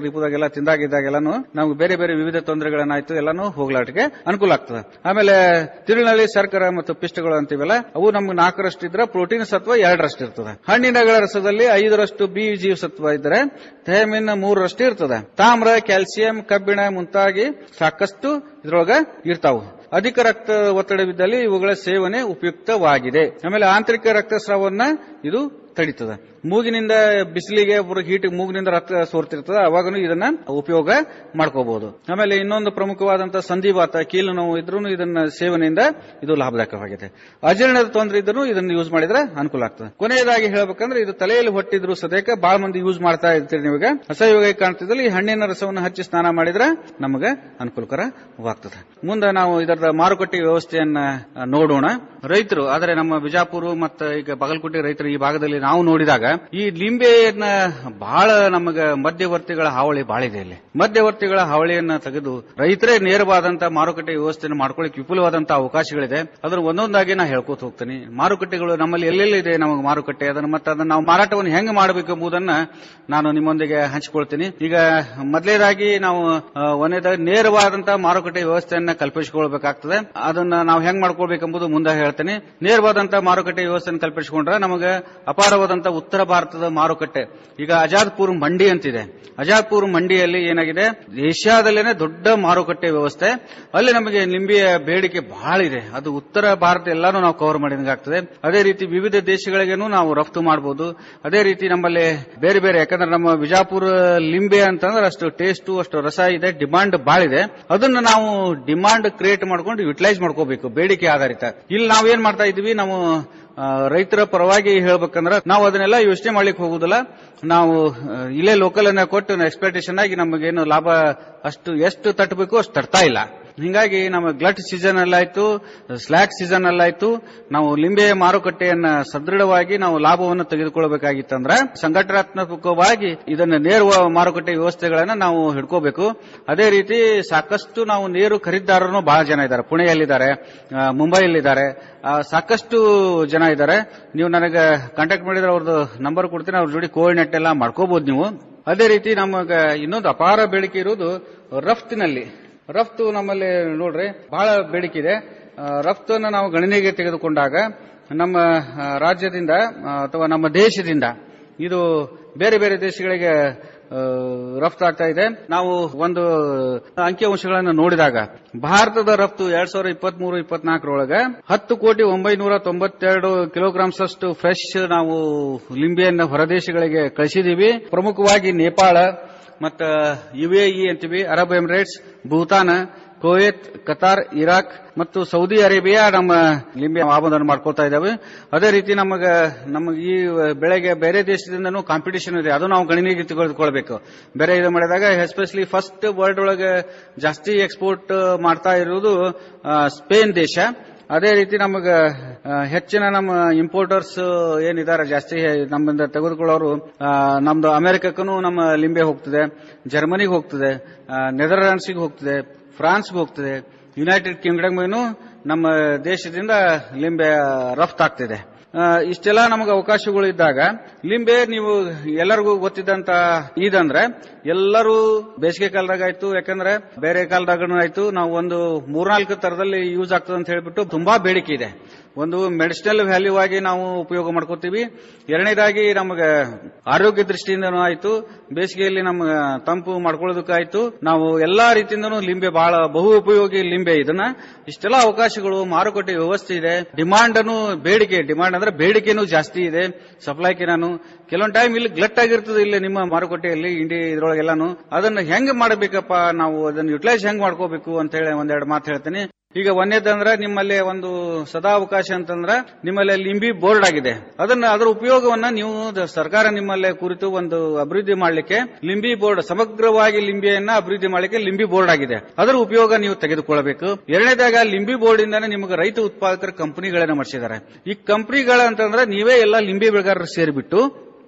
ಇವೆಲ್ಲ ತಿಂದಾಗಿದ್ದಾಗೆಲ್ಲಾನು ನಮ್ಗೆ ಬೇರೆ ಬೇರೆ ವಿವಿಧ ತೊಂದರೆಗಳನ್ನಾಯ್ತು ಎಲ್ಲಾನು ಹೋಗ್ಲಾಟಿಗೆ ಅನುಕೂಲ ಆಗ್ತದೆ ಆಮೇಲೆ ತಿರುಳಿನಲ್ಲಿ ಶರ್ಕರ ಮತ್ತು ಪಿಷ್ಟಗಳು ಅಂತೀವಲ್ಲ ಅವು ನಮ್ಗೆ ನಾಲ್ಕರಷ್ಟು ಇದ್ರೆ ಪ್ರೋಟೀನ್ ಸತ್ವ ಎರಡರಷ್ಟು ಇರ್ತದೆ ಹಣ್ಣಿನಗಳ ರಸದಲ್ಲಿ ಐದರಷ್ಟು ಬಿ ಜೀವಸತ್ವ ಇದ್ರೆ ಥೈಮಿನ್ ಮೂರರಷ್ಟು ಇರ್ತದೆ ತಾಮ್ರ ಕ್ಯಾಲ್ಸಿಯಂ ಕಬ್ಬಿಣ ಮುಂತಾಗಿ ಸಾಕಷ್ಟು ಇದ್ರೊಳಗ ಇರ್ತಾವು ಅಧಿಕ ರಕ್ತ ಒತ್ತಡವಿದ್ದಲ್ಲಿ ಇವುಗಳ ಸೇವನೆ ಉಪಯುಕ್ತವಾಗಿದೆ ಆಮೇಲೆ ಆಂತರಿಕ ರಕ್ತಸ್ರಾವನ್ನ ಇದು ತಡೀತದೆ ಮೂಗಿನಿಂದ ಬಿಸಿಲಿಗೆ ಹೀಟ್ ಮೂಗಿನಿಂದ ರಕ್ತ ಸೋರ್ತಿರ್ತದೆ ಅವಾಗನು ಇದನ್ನ ಉಪಯೋಗ ಮಾಡ್ಕೋಬಹುದು ಆಮೇಲೆ ಇನ್ನೊಂದು ಪ್ರಮುಖವಾದಂತಹ ಸಂಧಿವಾತ ಕೀಲು ನೋವು ಇದ್ರೂ ಇದನ್ನ ಸೇವನೆಯಿಂದ ಇದು ಲಾಭದಾಯಕವಾಗಿದೆ ಅಜೀರ್ಣದ ತೊಂದರೆ ಇದ್ರೂ ಇದನ್ನ ಯೂಸ್ ಮಾಡಿದ್ರೆ ಅನುಕೂಲ ಆಗ್ತದೆ ಕೊನೆಯದಾಗಿ ಹೇಳ್ಬೇಕಂದ್ರೆ ಇದು ತಲೆಯಲ್ಲಿ ಹೊಟ್ಟಿದ್ರು ಸದ್ಯಕ್ಕೆ ಬಹಳ ಮಂದಿ ಯೂಸ್ ಮಾಡ್ತಾ ಇರ್ತೀರಿ ನಿಮಗೆ ಅಸಹಯೋಗ ಕಾಣ್ತಿದ್ದಲ್ಲಿ ಈ ಹಣ್ಣಿನ ರಸವನ್ನು ಹಚ್ಚಿ ಸ್ನಾನ ಮಾಡಿದ್ರೆ ನಮಗೆ ಅನುಕೂಲಕರವಾಗ್ತದೆ ಮುಂದೆ ನಾವು ಇದರ ಮಾರುಕಟ್ಟೆ ವ್ಯವಸ್ಥೆಯನ್ನ ಆ, ನೋಡೋಣ ರೈತರು ಆದರೆ ನಮ್ಮ ಬಿಜಾಪುರ ಮತ್ತು ಈಗ ಬಾಗಲಕೋಟೆ ರೈತರು ಈ ಭಾಗದಲ್ಲಿ ನಾವು ನೋಡಿದಾಗ ಈ ಲಿಂಬೆಯನ್ನ ಬಹಳ ನಮಗ ಮಧ್ಯವರ್ತಿಗಳ ಹಾವಳಿ ಬಹಳ ಇದೆ ಇಲ್ಲಿ ಮಧ್ಯವರ್ತಿಗಳ ಹಾವಳಿಯನ್ನ ತೆಗೆದು ರೈತರೇ ನೇರವಾದಂತಹ ಮಾರುಕಟ್ಟೆ ವ್ಯವಸ್ಥೆಯನ್ನು ಮಾಡ್ಕೊಳ್ಳಿಕ್ಕೆ ವಿಪುಲವಾದಂತಹ ಅವಕಾಶಗಳಿದೆ ಅದರ ಒಂದೊಂದಾಗಿ ನಾ ಹೇಳ್ಕೊತ ಹೋಗ್ತೀನಿ ಮಾರುಕಟ್ಟೆಗಳು ನಮ್ಮಲ್ಲಿ ಎಲ್ಲೆಲ್ಲಿದೆ ನಮಗೆ ಮಾರುಕಟ್ಟೆ ಅದನ್ನು ಮತ್ತೆ ಅದನ್ನು ನಾವು ಮಾರಾಟವನ್ನು ಹೆಂಗ್ ಮಾಡಬೇಕು ಎಂಬುದನ್ನ ನಾನು ನಿಮ್ಮೊಂದಿಗೆ ಹಂಚಿಕೊಳ್ತೀನಿ ಈಗ ಮೊದಲೇದಾಗಿ ನಾವು ಆ, ಒಂದನೇದಾಗಿ ನೇರವಾದಂತಹ ಮಾರುಕಟ್ಟೆ ವ್ಯವಸ್ಥೆಯನ್ನ ಕಲ್ಪಿಸಿಕೊಳ್ಬೇಕಾಗ್ತದೆ ಅದನ್ನ ನಾವು ಹೆಂಗ್ ಮಾಡ್ಕೊಳ್ಬೇಕೆಂಬುದು ಮುಂದೆ ಹೇಳ್ತೇನೆ ನೇರವಾದಂತಹ ಮಾರುಕಟ್ಟೆ ವ್ಯವಸ್ಥೆಯನ್ನು ಕಲ್ಪಿಸಿಕೊಂಡ್ರೆ ನಮಗೆ ಅಪಾರವಾದಂತಹ ಉತ್ತರ ಭಾರತದ ಮಾರುಕಟ್ಟೆ ಈಗ ಅಜಾದ್ಪುರ್ ಮಂಡಿ ಅಂತಿದೆ ಅಜಾದ್ಪುರ್ ಮಂಡಿಯಲ್ಲಿ ಏನಾಗಿದೆ ಏಷ್ಯಾದಲ್ಲೇನೆ ದೊಡ್ಡ ಮಾರುಕಟ್ಟೆ ವ್ಯವಸ್ಥೆ ಅಲ್ಲಿ ನಮಗೆ ನಿಂಬೆಯ ಬೇಡಿಕೆ ಬಹಳ ಇದೆ ಅದು ಉತ್ತರ ಭಾರತ ಎಲ್ಲಾನು ನಾವು ಕವರ್ ಮಾಡಿದಂಗಾಗ್ತದೆ ಅದೇ ರೀತಿ ವಿವಿಧ ದೇಶಗಳಿಗೇನು ನಾವು ರಫ್ತು ಮಾಡಬಹುದು ಅದೇ ರೀತಿ ನಮ್ಮಲ್ಲಿ ಬೇರೆ ಬೇರೆ ಯಾಕಂದ್ರೆ ನಮ್ಮ ಬಿಜಾಪುರ ಲಿಂಬೆ ಅಂತಂದ್ರೆ ಅಷ್ಟು ಟೇಸ್ಟ್ ಅಷ್ಟು ರಸ ಇದೆ ಡಿಮಾಂಡ್ ಬಹಳ ಇದೆ ಅದನ್ನ ನಾವು ಡಿಮಾಂಡ್ ಕ್ರಿಯೇಟ್ ಮಾಡ್ಕೊಂಡು ಯುಟಿಲೈಸ್ ಮಾಡ್ಕೋಬೇಕು ಬೇಡಿಕೆ ಆಧಾರಿತ ಇಲ್ಲಿ ನಾವೇನ್ ಮಾಡ್ತಾ ಇದೀವಿ ನಾವು ಆ, ರೈತರ ಪರವಾಗಿ ಹೇಳ್ಬೇಕಂದ್ರೆ ನಾವು ಅದನ್ನೆಲ್ಲ ಯೋಚನೆ ಮಾಡ್ಲಿಕ್ಕೆ ಹೋಗುದಿಲ್ಲ ನಾವು ಆ, ಇಲ್ಲೇ ಲೋಕಲ್ ಅನ್ನ ಕೊಟ್ಟು ಎಕ್ಸ್ಪೆಕ್ಟೇಷನ್ ಆಗಿ ನಮಗೇನು ಲಾಭ ಅಷ್ಟು ಎಷ್ಟು ತಟ್ಟಬೇಕು ಅಷ್ಟು ತರ್ತಾ ಇಲ್ಲ ಹಿಂಗಾಗಿ ನಮ್ಮ ಗ್ಲಟ್ ಸೀಸನ್ ಅಲ್ಲಾಯ್ತು ಸ್ಲ್ಯಾಕ್ ಸೀಸನ್ ಅಲ್ಲಾಯ್ತು ನಾವು ಲಿಂಬೆ ಮಾರುಕಟ್ಟೆಯನ್ನ ಸದೃಢವಾಗಿ ನಾವು ಲಾಭವನ್ನು ತೆಗೆದುಕೊಳ್ಳಬೇಕಾಗಿತ್ತಂದ್ರೆ ಸಂಘಟನಾತ್ಮಕವಾಗಿ ಇದನ್ನ ನೇರ ಮಾರುಕಟ್ಟೆ ವ್ಯವಸ್ಥೆಗಳನ್ನ ನಾವು ಹಿಡ್ಕೋಬೇಕು ಅದೇ ರೀತಿ ಸಾಕಷ್ಟು ನಾವು ನೇರು ಖರೀದಿದಾರರು ಬಹಳ ಜನ ಇದ್ದಾರೆ ಪುಣೆಯಲ್ಲಿದ್ದಾರೆ ಆ, ಮುಂಬೈಯಲ್ಲಿದ್ದಾರೆ ಆ, ಸಾಕಷ್ಟು ಜನ ಇದ್ದಾರೆ ನೀವು ನನಗೆ ಕಾಂಟ್ಯಾಕ್ಟ್ ಮಾಡಿದ್ರೆ ಅವ್ರದ್ದು ನಂಬರ್ ಕೊಡ್ತೀನಿ ಅವ್ರ ಜೋಡಿ ಕೋಆರ್ಡಿನೇಟ್ ಎಲ್ಲ ಮಾಡ್ಕೋಬಹುದು ನೀವು ಅದೇ ರೀತಿ ನಮಗೆ ಇನ್ನೊಂದು ಅಪಾರ ಬೇಡಿಕೆ ಇರುವುದು ರಫ್ತಿನಲ್ಲಿ ರಫ್ತು ನಮ್ಮಲ್ಲಿ ನೋಡ್ರಿ ಬಹಳ ಬೇಡಿಕೆ ಇದೆ ಆ, ರಫ್ತನ್ನು ನಾವು ಗಣನೆಗೆ ತೆಗೆದುಕೊಂಡಾಗ ನಮ್ಮ ಆ, ರಾಜ್ಯದಿಂದ ಆ, ಅಥವಾ ನಮ್ಮ ದೇಶದಿಂದ ಇದು ಬೇರೆ ಬೇರೆ ದೇಶಗಳಿಗೆ ಆ, ರಫ್ತಾಗ್ತಾ ಇದೆ ನಾವು ಒಂದು ಅಂಕಿಅಂಶಗಳನ್ನು ನೋಡಿದಾಗ ಭಾರತದ ರಫ್ತು ಎರಡ್ ಸಾವಿರದ ಇಪ್ಪತ್ತ್ ಮೂರು ಇಪ್ಪತ್ನಾಲ್ಕರೊಳಗೆ ಹತ್ತು ಕೋಟಿ ಒಂಬೈನೂರ ತೊಂಬತ್ತೆರಡು ಕಿಲೋಗ್ರಾಮ್ಸ್ ಅಷ್ಟು ಫ್ರೆಶ್ ನಾವು ಲಿಂಬೆಯನ್ನು ಹೊರದೇಶಗಳಿಗೆ ಕಳಿಸಿದೀವಿ ಪ್ರಮುಖವಾಗಿ ನೇಪಾಳ ಮತ್ತ ಯುಎಇ ಅಂತೀವಿ Arab Emirates Bhutan Kuwait Qatar Iraq ಮತ್ತು ಸೌದಿ ಅರೇಬಿಯಾ ನಮ್ಮ ಲಿಂಬೆ ಆಮದನ್ನು ಮಾಡ್ಕೊಳ್ತಾ ಇದ್ದಾವೆ ಅದೇ ರೀತಿ ನಮಗೆ ನಮಗೆ ಈ ಬೆಳೆಗೆ ಬೇರೆ ದೇಶದಿಂದನೂ ಕಾಂಪಿಟೇಷನ್ ಇದೆ ಅದು ನಾವು ಗಣನೆಗೆ ತೆಗೆದುಕೊಳ್ಬೇಕು ಬೇರೆ ಇದು ಮಾಡಿದಾಗ ಎಸ್ಪೆಷಲಿ ಫಸ್ಟ್ ವರ್ಲ್ಡ್ ಒಳಗೆ ಜಾಸ್ತಿ ಎಕ್ಸ್ಪೋರ್ಟ್ ಮಾಡ್ತಾ ಇರುವುದು ಆ, ಸ್ಪೇನ್ ದೇಶ ಅದೇ ರೀತಿ ನಮಗೆ ಹೆಚ್ಚಿನ ನಮ್ಮ ಇಂಪೋರ್ಟರ್ಸ್ ಏನಿದ್ದಾರೆ ಜಾಸ್ತಿ ನಮ್ಮಿಂದ ತೆಗೆದುಕೊಳ್ಳೋರು ಆ, ನಮ್ದು ಅಮೆರಿಕಕ್ಕೂ ನಮ್ಮ ಲಿಂಬೆ ಹೋಗ್ತದೆ ಜರ್ಮನಿಗೆ ಹೋಗ್ತದೆ ನೆದರ್ಲ್ಯಾಂಡ್ಸ್ಗೆ ಹೋಗ್ತದೆ ಫ್ರಾನ್ಸ್ಗೆ ಹೋಗ್ತದೆ ಯುನೈಟೆಡ್ ಕಿಂಗ್ಡಮ್ಗೂ ನಮ್ಮ ದೇಶದಿಂದ ಲಿಂಬೆ ರಫ್ತಾಗ್ತಿದೆ ಆ, ಇಷ್ಟೆಲ್ಲ ನಮಗೆ ಅವಕಾಶಗಳು ಇದ್ದಾಗ ಲಿಂಬೆ ನೀವು ಎಲ್ಲರಿಗೂ ಗೊತ್ತಿದ್ದಂತ ಇದಂದ್ರೆ ಎಲ್ಲರೂ ಬೇಸಿಗೆ ಕಾಲದಾಗ ಆಯ್ತು ಯಾಕಂದ್ರೆ ಬೇರೆ ಕಾಲದಾಗೂ ಆಯ್ತು ನಾವು ಒಂದು ಮೂರ್ನಾಲ್ಕು ತರದಲ್ಲಿ ಯೂಸ್ ಆಗ್ತದೆ ಅಂತ ಹೇಳ್ಬಿಟ್ಟು ತುಂಬಾ ಬೇಡಿಕೆ ಇದೆ ಒಂದು ಮೆಡಿಸಿನಲ್ ವ್ಯಾಲ್ಯೂ ಆಗಿ ನಾವು ಉಪಯೋಗ ಮಾಡ್ಕೋತೀವಿ ಎರಡನೇದಾಗಿ ನಮಗೆ ಆರೋಗ್ಯ ದೃಷ್ಟಿಯಿಂದನೂ ಆಯ್ತು ಬೇಸಿಗೆಯಲ್ಲಿ ನಮ್ಗೆ ತಂಪು ಮಾಡ್ಕೊಳ್ಳೋದಕ್ಕಾಯ್ತು ನಾವು ಎಲ್ಲಾ ರೀತಿಯಿಂದನೂ ಲಿಂಬೆ ಬಹಳ ಬಹು ಉಪಯೋಗಿ ಲಿಂಬೆ ಇದನ್ನ ಇಷ್ಟೆಲ್ಲ ಅವಕಾಶಗಳು ಮಾರುಕಟ್ಟೆ ವ್ಯವಸ್ಥೆ ಇದೆ ಡಿಮಾಂಡ್ ಅನ್ನು ಬೇಡಿಕೆ ಡಿಮಾಂಡ್ ಅಂದ್ರೆ ಬೇಡಿಕೆನೂ ಜಾಸ್ತಿ ಇದೆ ಸಪ್ಲೈಕಿನಾನು ಕೆಲವೊಂದು ಟೈಮ್ ಇಲ್ಲಿ ಗ್ಲಟ್ ಆಗಿರ್ತದೆ ಇಲ್ಲಿ ನಿಮ್ಮ ಮಾರುಕಟ್ಟೆಯಲ್ಲಿ ಇಂಡಿಯಾ ಇದ್ರೊಳಗೆಲ್ಲಾನು ಅದನ್ನ ಹೆಂಗ್ ಮಾಡಬೇಕಪ್ಪ ನಾವು ಅದನ್ನ ಯುಟಿಲೈಸ್ ಹೆಂಗ್ ಮಾಡ್ಕೋಬೇಕು ಅಂತ ಹೇಳಿ ಒಂದೆರಡು ಮಾತು ಹೇಳ್ತೀನಿ ಈಗ ಒಂದೇದಂದ್ರೆ ನಿಮ್ಮಲ್ಲಿ ಒಂದು ಸದಾವಕಾಶ ಅಂತಂದ್ರೆ ನಿಮ್ಮಲ್ಲಿ ಲಿಂಬಿ ಬೋರ್ಡ್ ಆಗಿದೆ ಅದನ್ನ ಅದರ ಉಪಯೋಗವನ್ನ ನೀವು ದ- ಸರ್ಕಾರ ನಿಮ್ಮಲ್ಲಿ ಕುರಿತು ಒಂದು ಅಭಿವೃದ್ಧಿ ಮಾಡಲಿಕ್ಕೆ ಲಿಂಬಿ ಬೋರ್ಡ್ ಸಮಗ್ರವಾಗಿ ಲಿಂಬಿಯನ್ನ ಅಭಿವೃದ್ಧಿ ಮಾಡಲಿಕ್ಕೆ ಲಿಂಬಿ ಬೋರ್ಡ್ ಆಗಿದೆ ಅದರ ಉಪಯೋಗ ನೀವು ತೆಗೆದುಕೊಳ್ಳಬೇಕು ಎರಡನೇದಾಗ ಲಿಂಬಿ ಬೋರ್ಡ್ ಇಂದಾನೆ ನಿಮಗೆ ರೈತ ಉತ್ಪಾದಕರ ಕಂಪನಿಗಳನ್ನ ಮಾಡಿಸಿದ್ದಾರೆ ಈ ಕಂಪನಿಗಳ ಅಂತಂದ್ರೆ ನೀವೇ ಎಲ್ಲ ಲಿಂಬಿ ಬೆಳೆಗಾರರು ಸೇರಿಬಿಟ್ಟು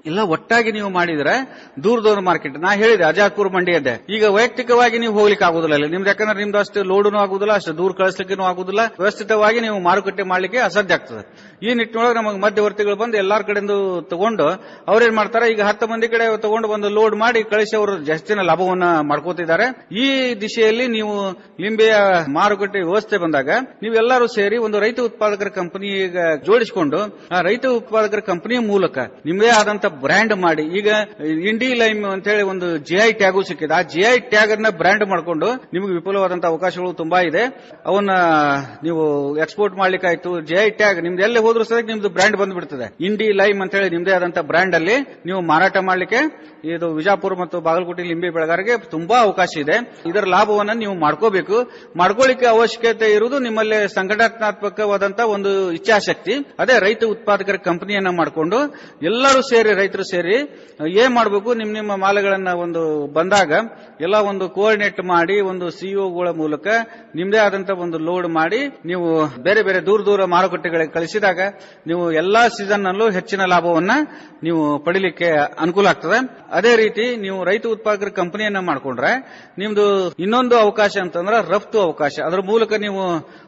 ಎಲ್ಲ ಒಟ್ಟಾಗಿ ನೀವು ಮಾಡಿದ್ರೆ ದೂರ ದೂರ ಮಾರ್ಕೆಟ್ ನಾ ಹೇಳಿದೆ ಅಜಾದ್ಪುರ್ ಮಂಡಿ ಅದೇ ಈಗ ವೈಯಕ್ತಿಕವಾಗಿ ನೀವು ಹೋಗ್ಲಿಕ್ಕೆ ಆಗುದಿಲ್ಲ ಇಲ್ಲಿ ನಿಮ್ದು ಯಾಕಂದ್ರೆ ನಿಮ್ದು ಅಷ್ಟು ಲೋಡುನು ಆಗುದಿಲ್ಲ ಅಷ್ಟು ದೂರ ಕಳಿಸ್ಲಿಕ್ಕೂ ಆಗುದಿಲ್ಲ ವ್ಯವಸ್ಥಿತವಾಗಿ ನೀವು ಮಾರುಕಟ್ಟೆ ಮಾಡ್ಲಿಕ್ಕೆ ಅಸಾಧ್ಯ ಆಗ್ತದೆ ಈ ನಿಟ್ಟಿನೊಳಗೆ ನಮಗೆ ಮಧ್ಯವರ್ತಿಗಳು ಬಂದು ಎಲ್ಲಾರ ಕಡೆಯಿಂದ ತಗೊಂಡು ಅವ್ರೇನ್ ಮಾಡ್ತಾರೆ ಈಗ ಹತ್ತು ಮಂದಿ ಕಡೆ ತಗೊಂಡು ಬಂದು ಲೋಡ್ ಮಾಡಿ ಕಳಿಸಿ ಅವರು ಜಾಸ್ತಿನ ಲಾಭವನ್ನ ಮಾಡ್ಕೋತಿದ್ದಾರೆ ಈ ದಿಶೆಯಲ್ಲಿ ನೀವು ಲಿಂಬೆಯ ಮಾರುಕಟ್ಟೆ ವ್ಯವಸ್ಥೆ ಬಂದಾಗ ನೀವೆಲ್ಲರೂ ಸೇರಿ ಒಂದು ರೈತ ಉತ್ಪಾದಕರ ಕಂಪನಿ ಈಗ ಜೋಡಿಸಿಕೊಂಡು ಆ ರೈತ ಉತ್ಪಾದಕರ ಕಂಪನಿಯ ಮೂಲಕ ನಿಮ್ಮದೇ ಆದಂತ ಬ್ರ್ಯಾಂಡ್ ಮಾಡಿ ಈಗ ಇಂಡಿ ಲೈಮ್ ಅಂತ ಹೇಳಿ ಒಂದು ಜಿಐ ಟ್ಯಾಗು ಸಿಕ್ಕಿದೆ ಆ ಜಿಐ ಟ್ಯಾಗ್ ಅನ್ನ ಬ್ರ್ಯಾಂಡ್ ಮಾಡಿಕೊಂಡು ನಿಮಗೆ ವಿಪುಲವಾದಂತಹ ಅವಕಾಶಗಳು ತುಂಬಾ ಇದೆ ಅವನ್ನ ನೀವು ಎಕ್ಸ್ಪೋರ್ಟ್ ಮಾಡ್ಲಿಕ್ಕೆ ಆಯ್ತು ಜಿಐ ಟ್ಯಾಗ್ ನಿಮ್ದು ಎಲ್ಲಿ ಹೋದ್ರೂ ಸಹ ನಿಮ್ದು ಬ್ರ್ಯಾಂಡ್ ಬಂದ್ಬಿಡ್ತದೆ ಇಂಡಿ ಲೈಮ್ ಅಂತ ಹೇಳಿ ನಿಮ್ದೇ ಆದಂತ ಬ್ರ್ಯಾಂಡ್ ಅಲ್ಲಿ ನೀವು ಮಾರಾಟ ಮಾಡ್ಲಿಕ್ಕೆ ಇದು ವಿಜಾಪುರ ಮತ್ತು ಬಾಗಲಕೋಟೆ ಲಿಂಬೆ ಬೆಳೆಗಾರರಿಗೆ ತುಂಬಾ ಅವಕಾಶ ಇದೆ ಇದರ ಲಾಭವನ್ನ ನೀವು ಮಾಡ್ಕೋಬೇಕು ಮಾಡ್ಕೊಳ್ಳಿಕ್ಕೆ ಅವಶ್ಯಕತೆ ಇರುವುದು ನಿಮ್ಮಲ್ಲಿ ಸಂಘಟನಾತ್ಮಕವಾದಂತ ಒಂದು ಇಚ್ಛಾಶಕ್ತಿ ಅದೇ ರೈತ ಉತ್ಪಾದಕರ ಕಂಪನಿಯನ್ನ ಮಾಡಿಕೊಂಡು ಎಲ್ಲರೂ ಸೇರಿ ರೈತರು ಸೇರಿ ಏನ್ ಮಾಡಬೇಕು ನಿಮ್ ನಿಮ್ಮ ಮಾಲುಗಳನ್ನ ಒಂದು ಬಂದಾಗ ಎಲ್ಲ ಒಂದು ಕೋಆರ್ಡಿನೇಟ್ ಮಾಡಿ ಒಂದು ಸಿಇಒಗಳ ಮೂಲಕ ನಿಮ್ದೇ ಆದಂತ ಒಂದು ಲೋಡ್ ಮಾಡಿ ನೀವು ಬೇರೆ ಬೇರೆ ದೂರ ದೂರ ಮಾರುಕಟ್ಟೆಗಳಿಗೆ ಕಳಿಸಿದಾಗ ನೀವು ಎಲ್ಲಾ ಸೀಸನ್ ನಲ್ಲೂ ಹೆಚ್ಚಿನ ಲಾಭವನ್ನ ನೀವು ಪಡಿಲಿಕ್ಕೆ ಅನುಕೂಲ ಆಗ್ತದೆ ಅದೇ ರೀತಿ ನೀವು ರೈತ ಉತ್ಪಾದಕರ ಕಂಪನಿಯನ್ನ ಮಾಡ್ಕೊಂಡ್ರೆ ನಿಮ್ದು ಇನ್ನೊಂದು ಅವಕಾಶ ಅಂತಂದ್ರೆ ರಫ್ತು ಅವಕಾಶ ಅದರ ಮೂಲಕ ನೀವು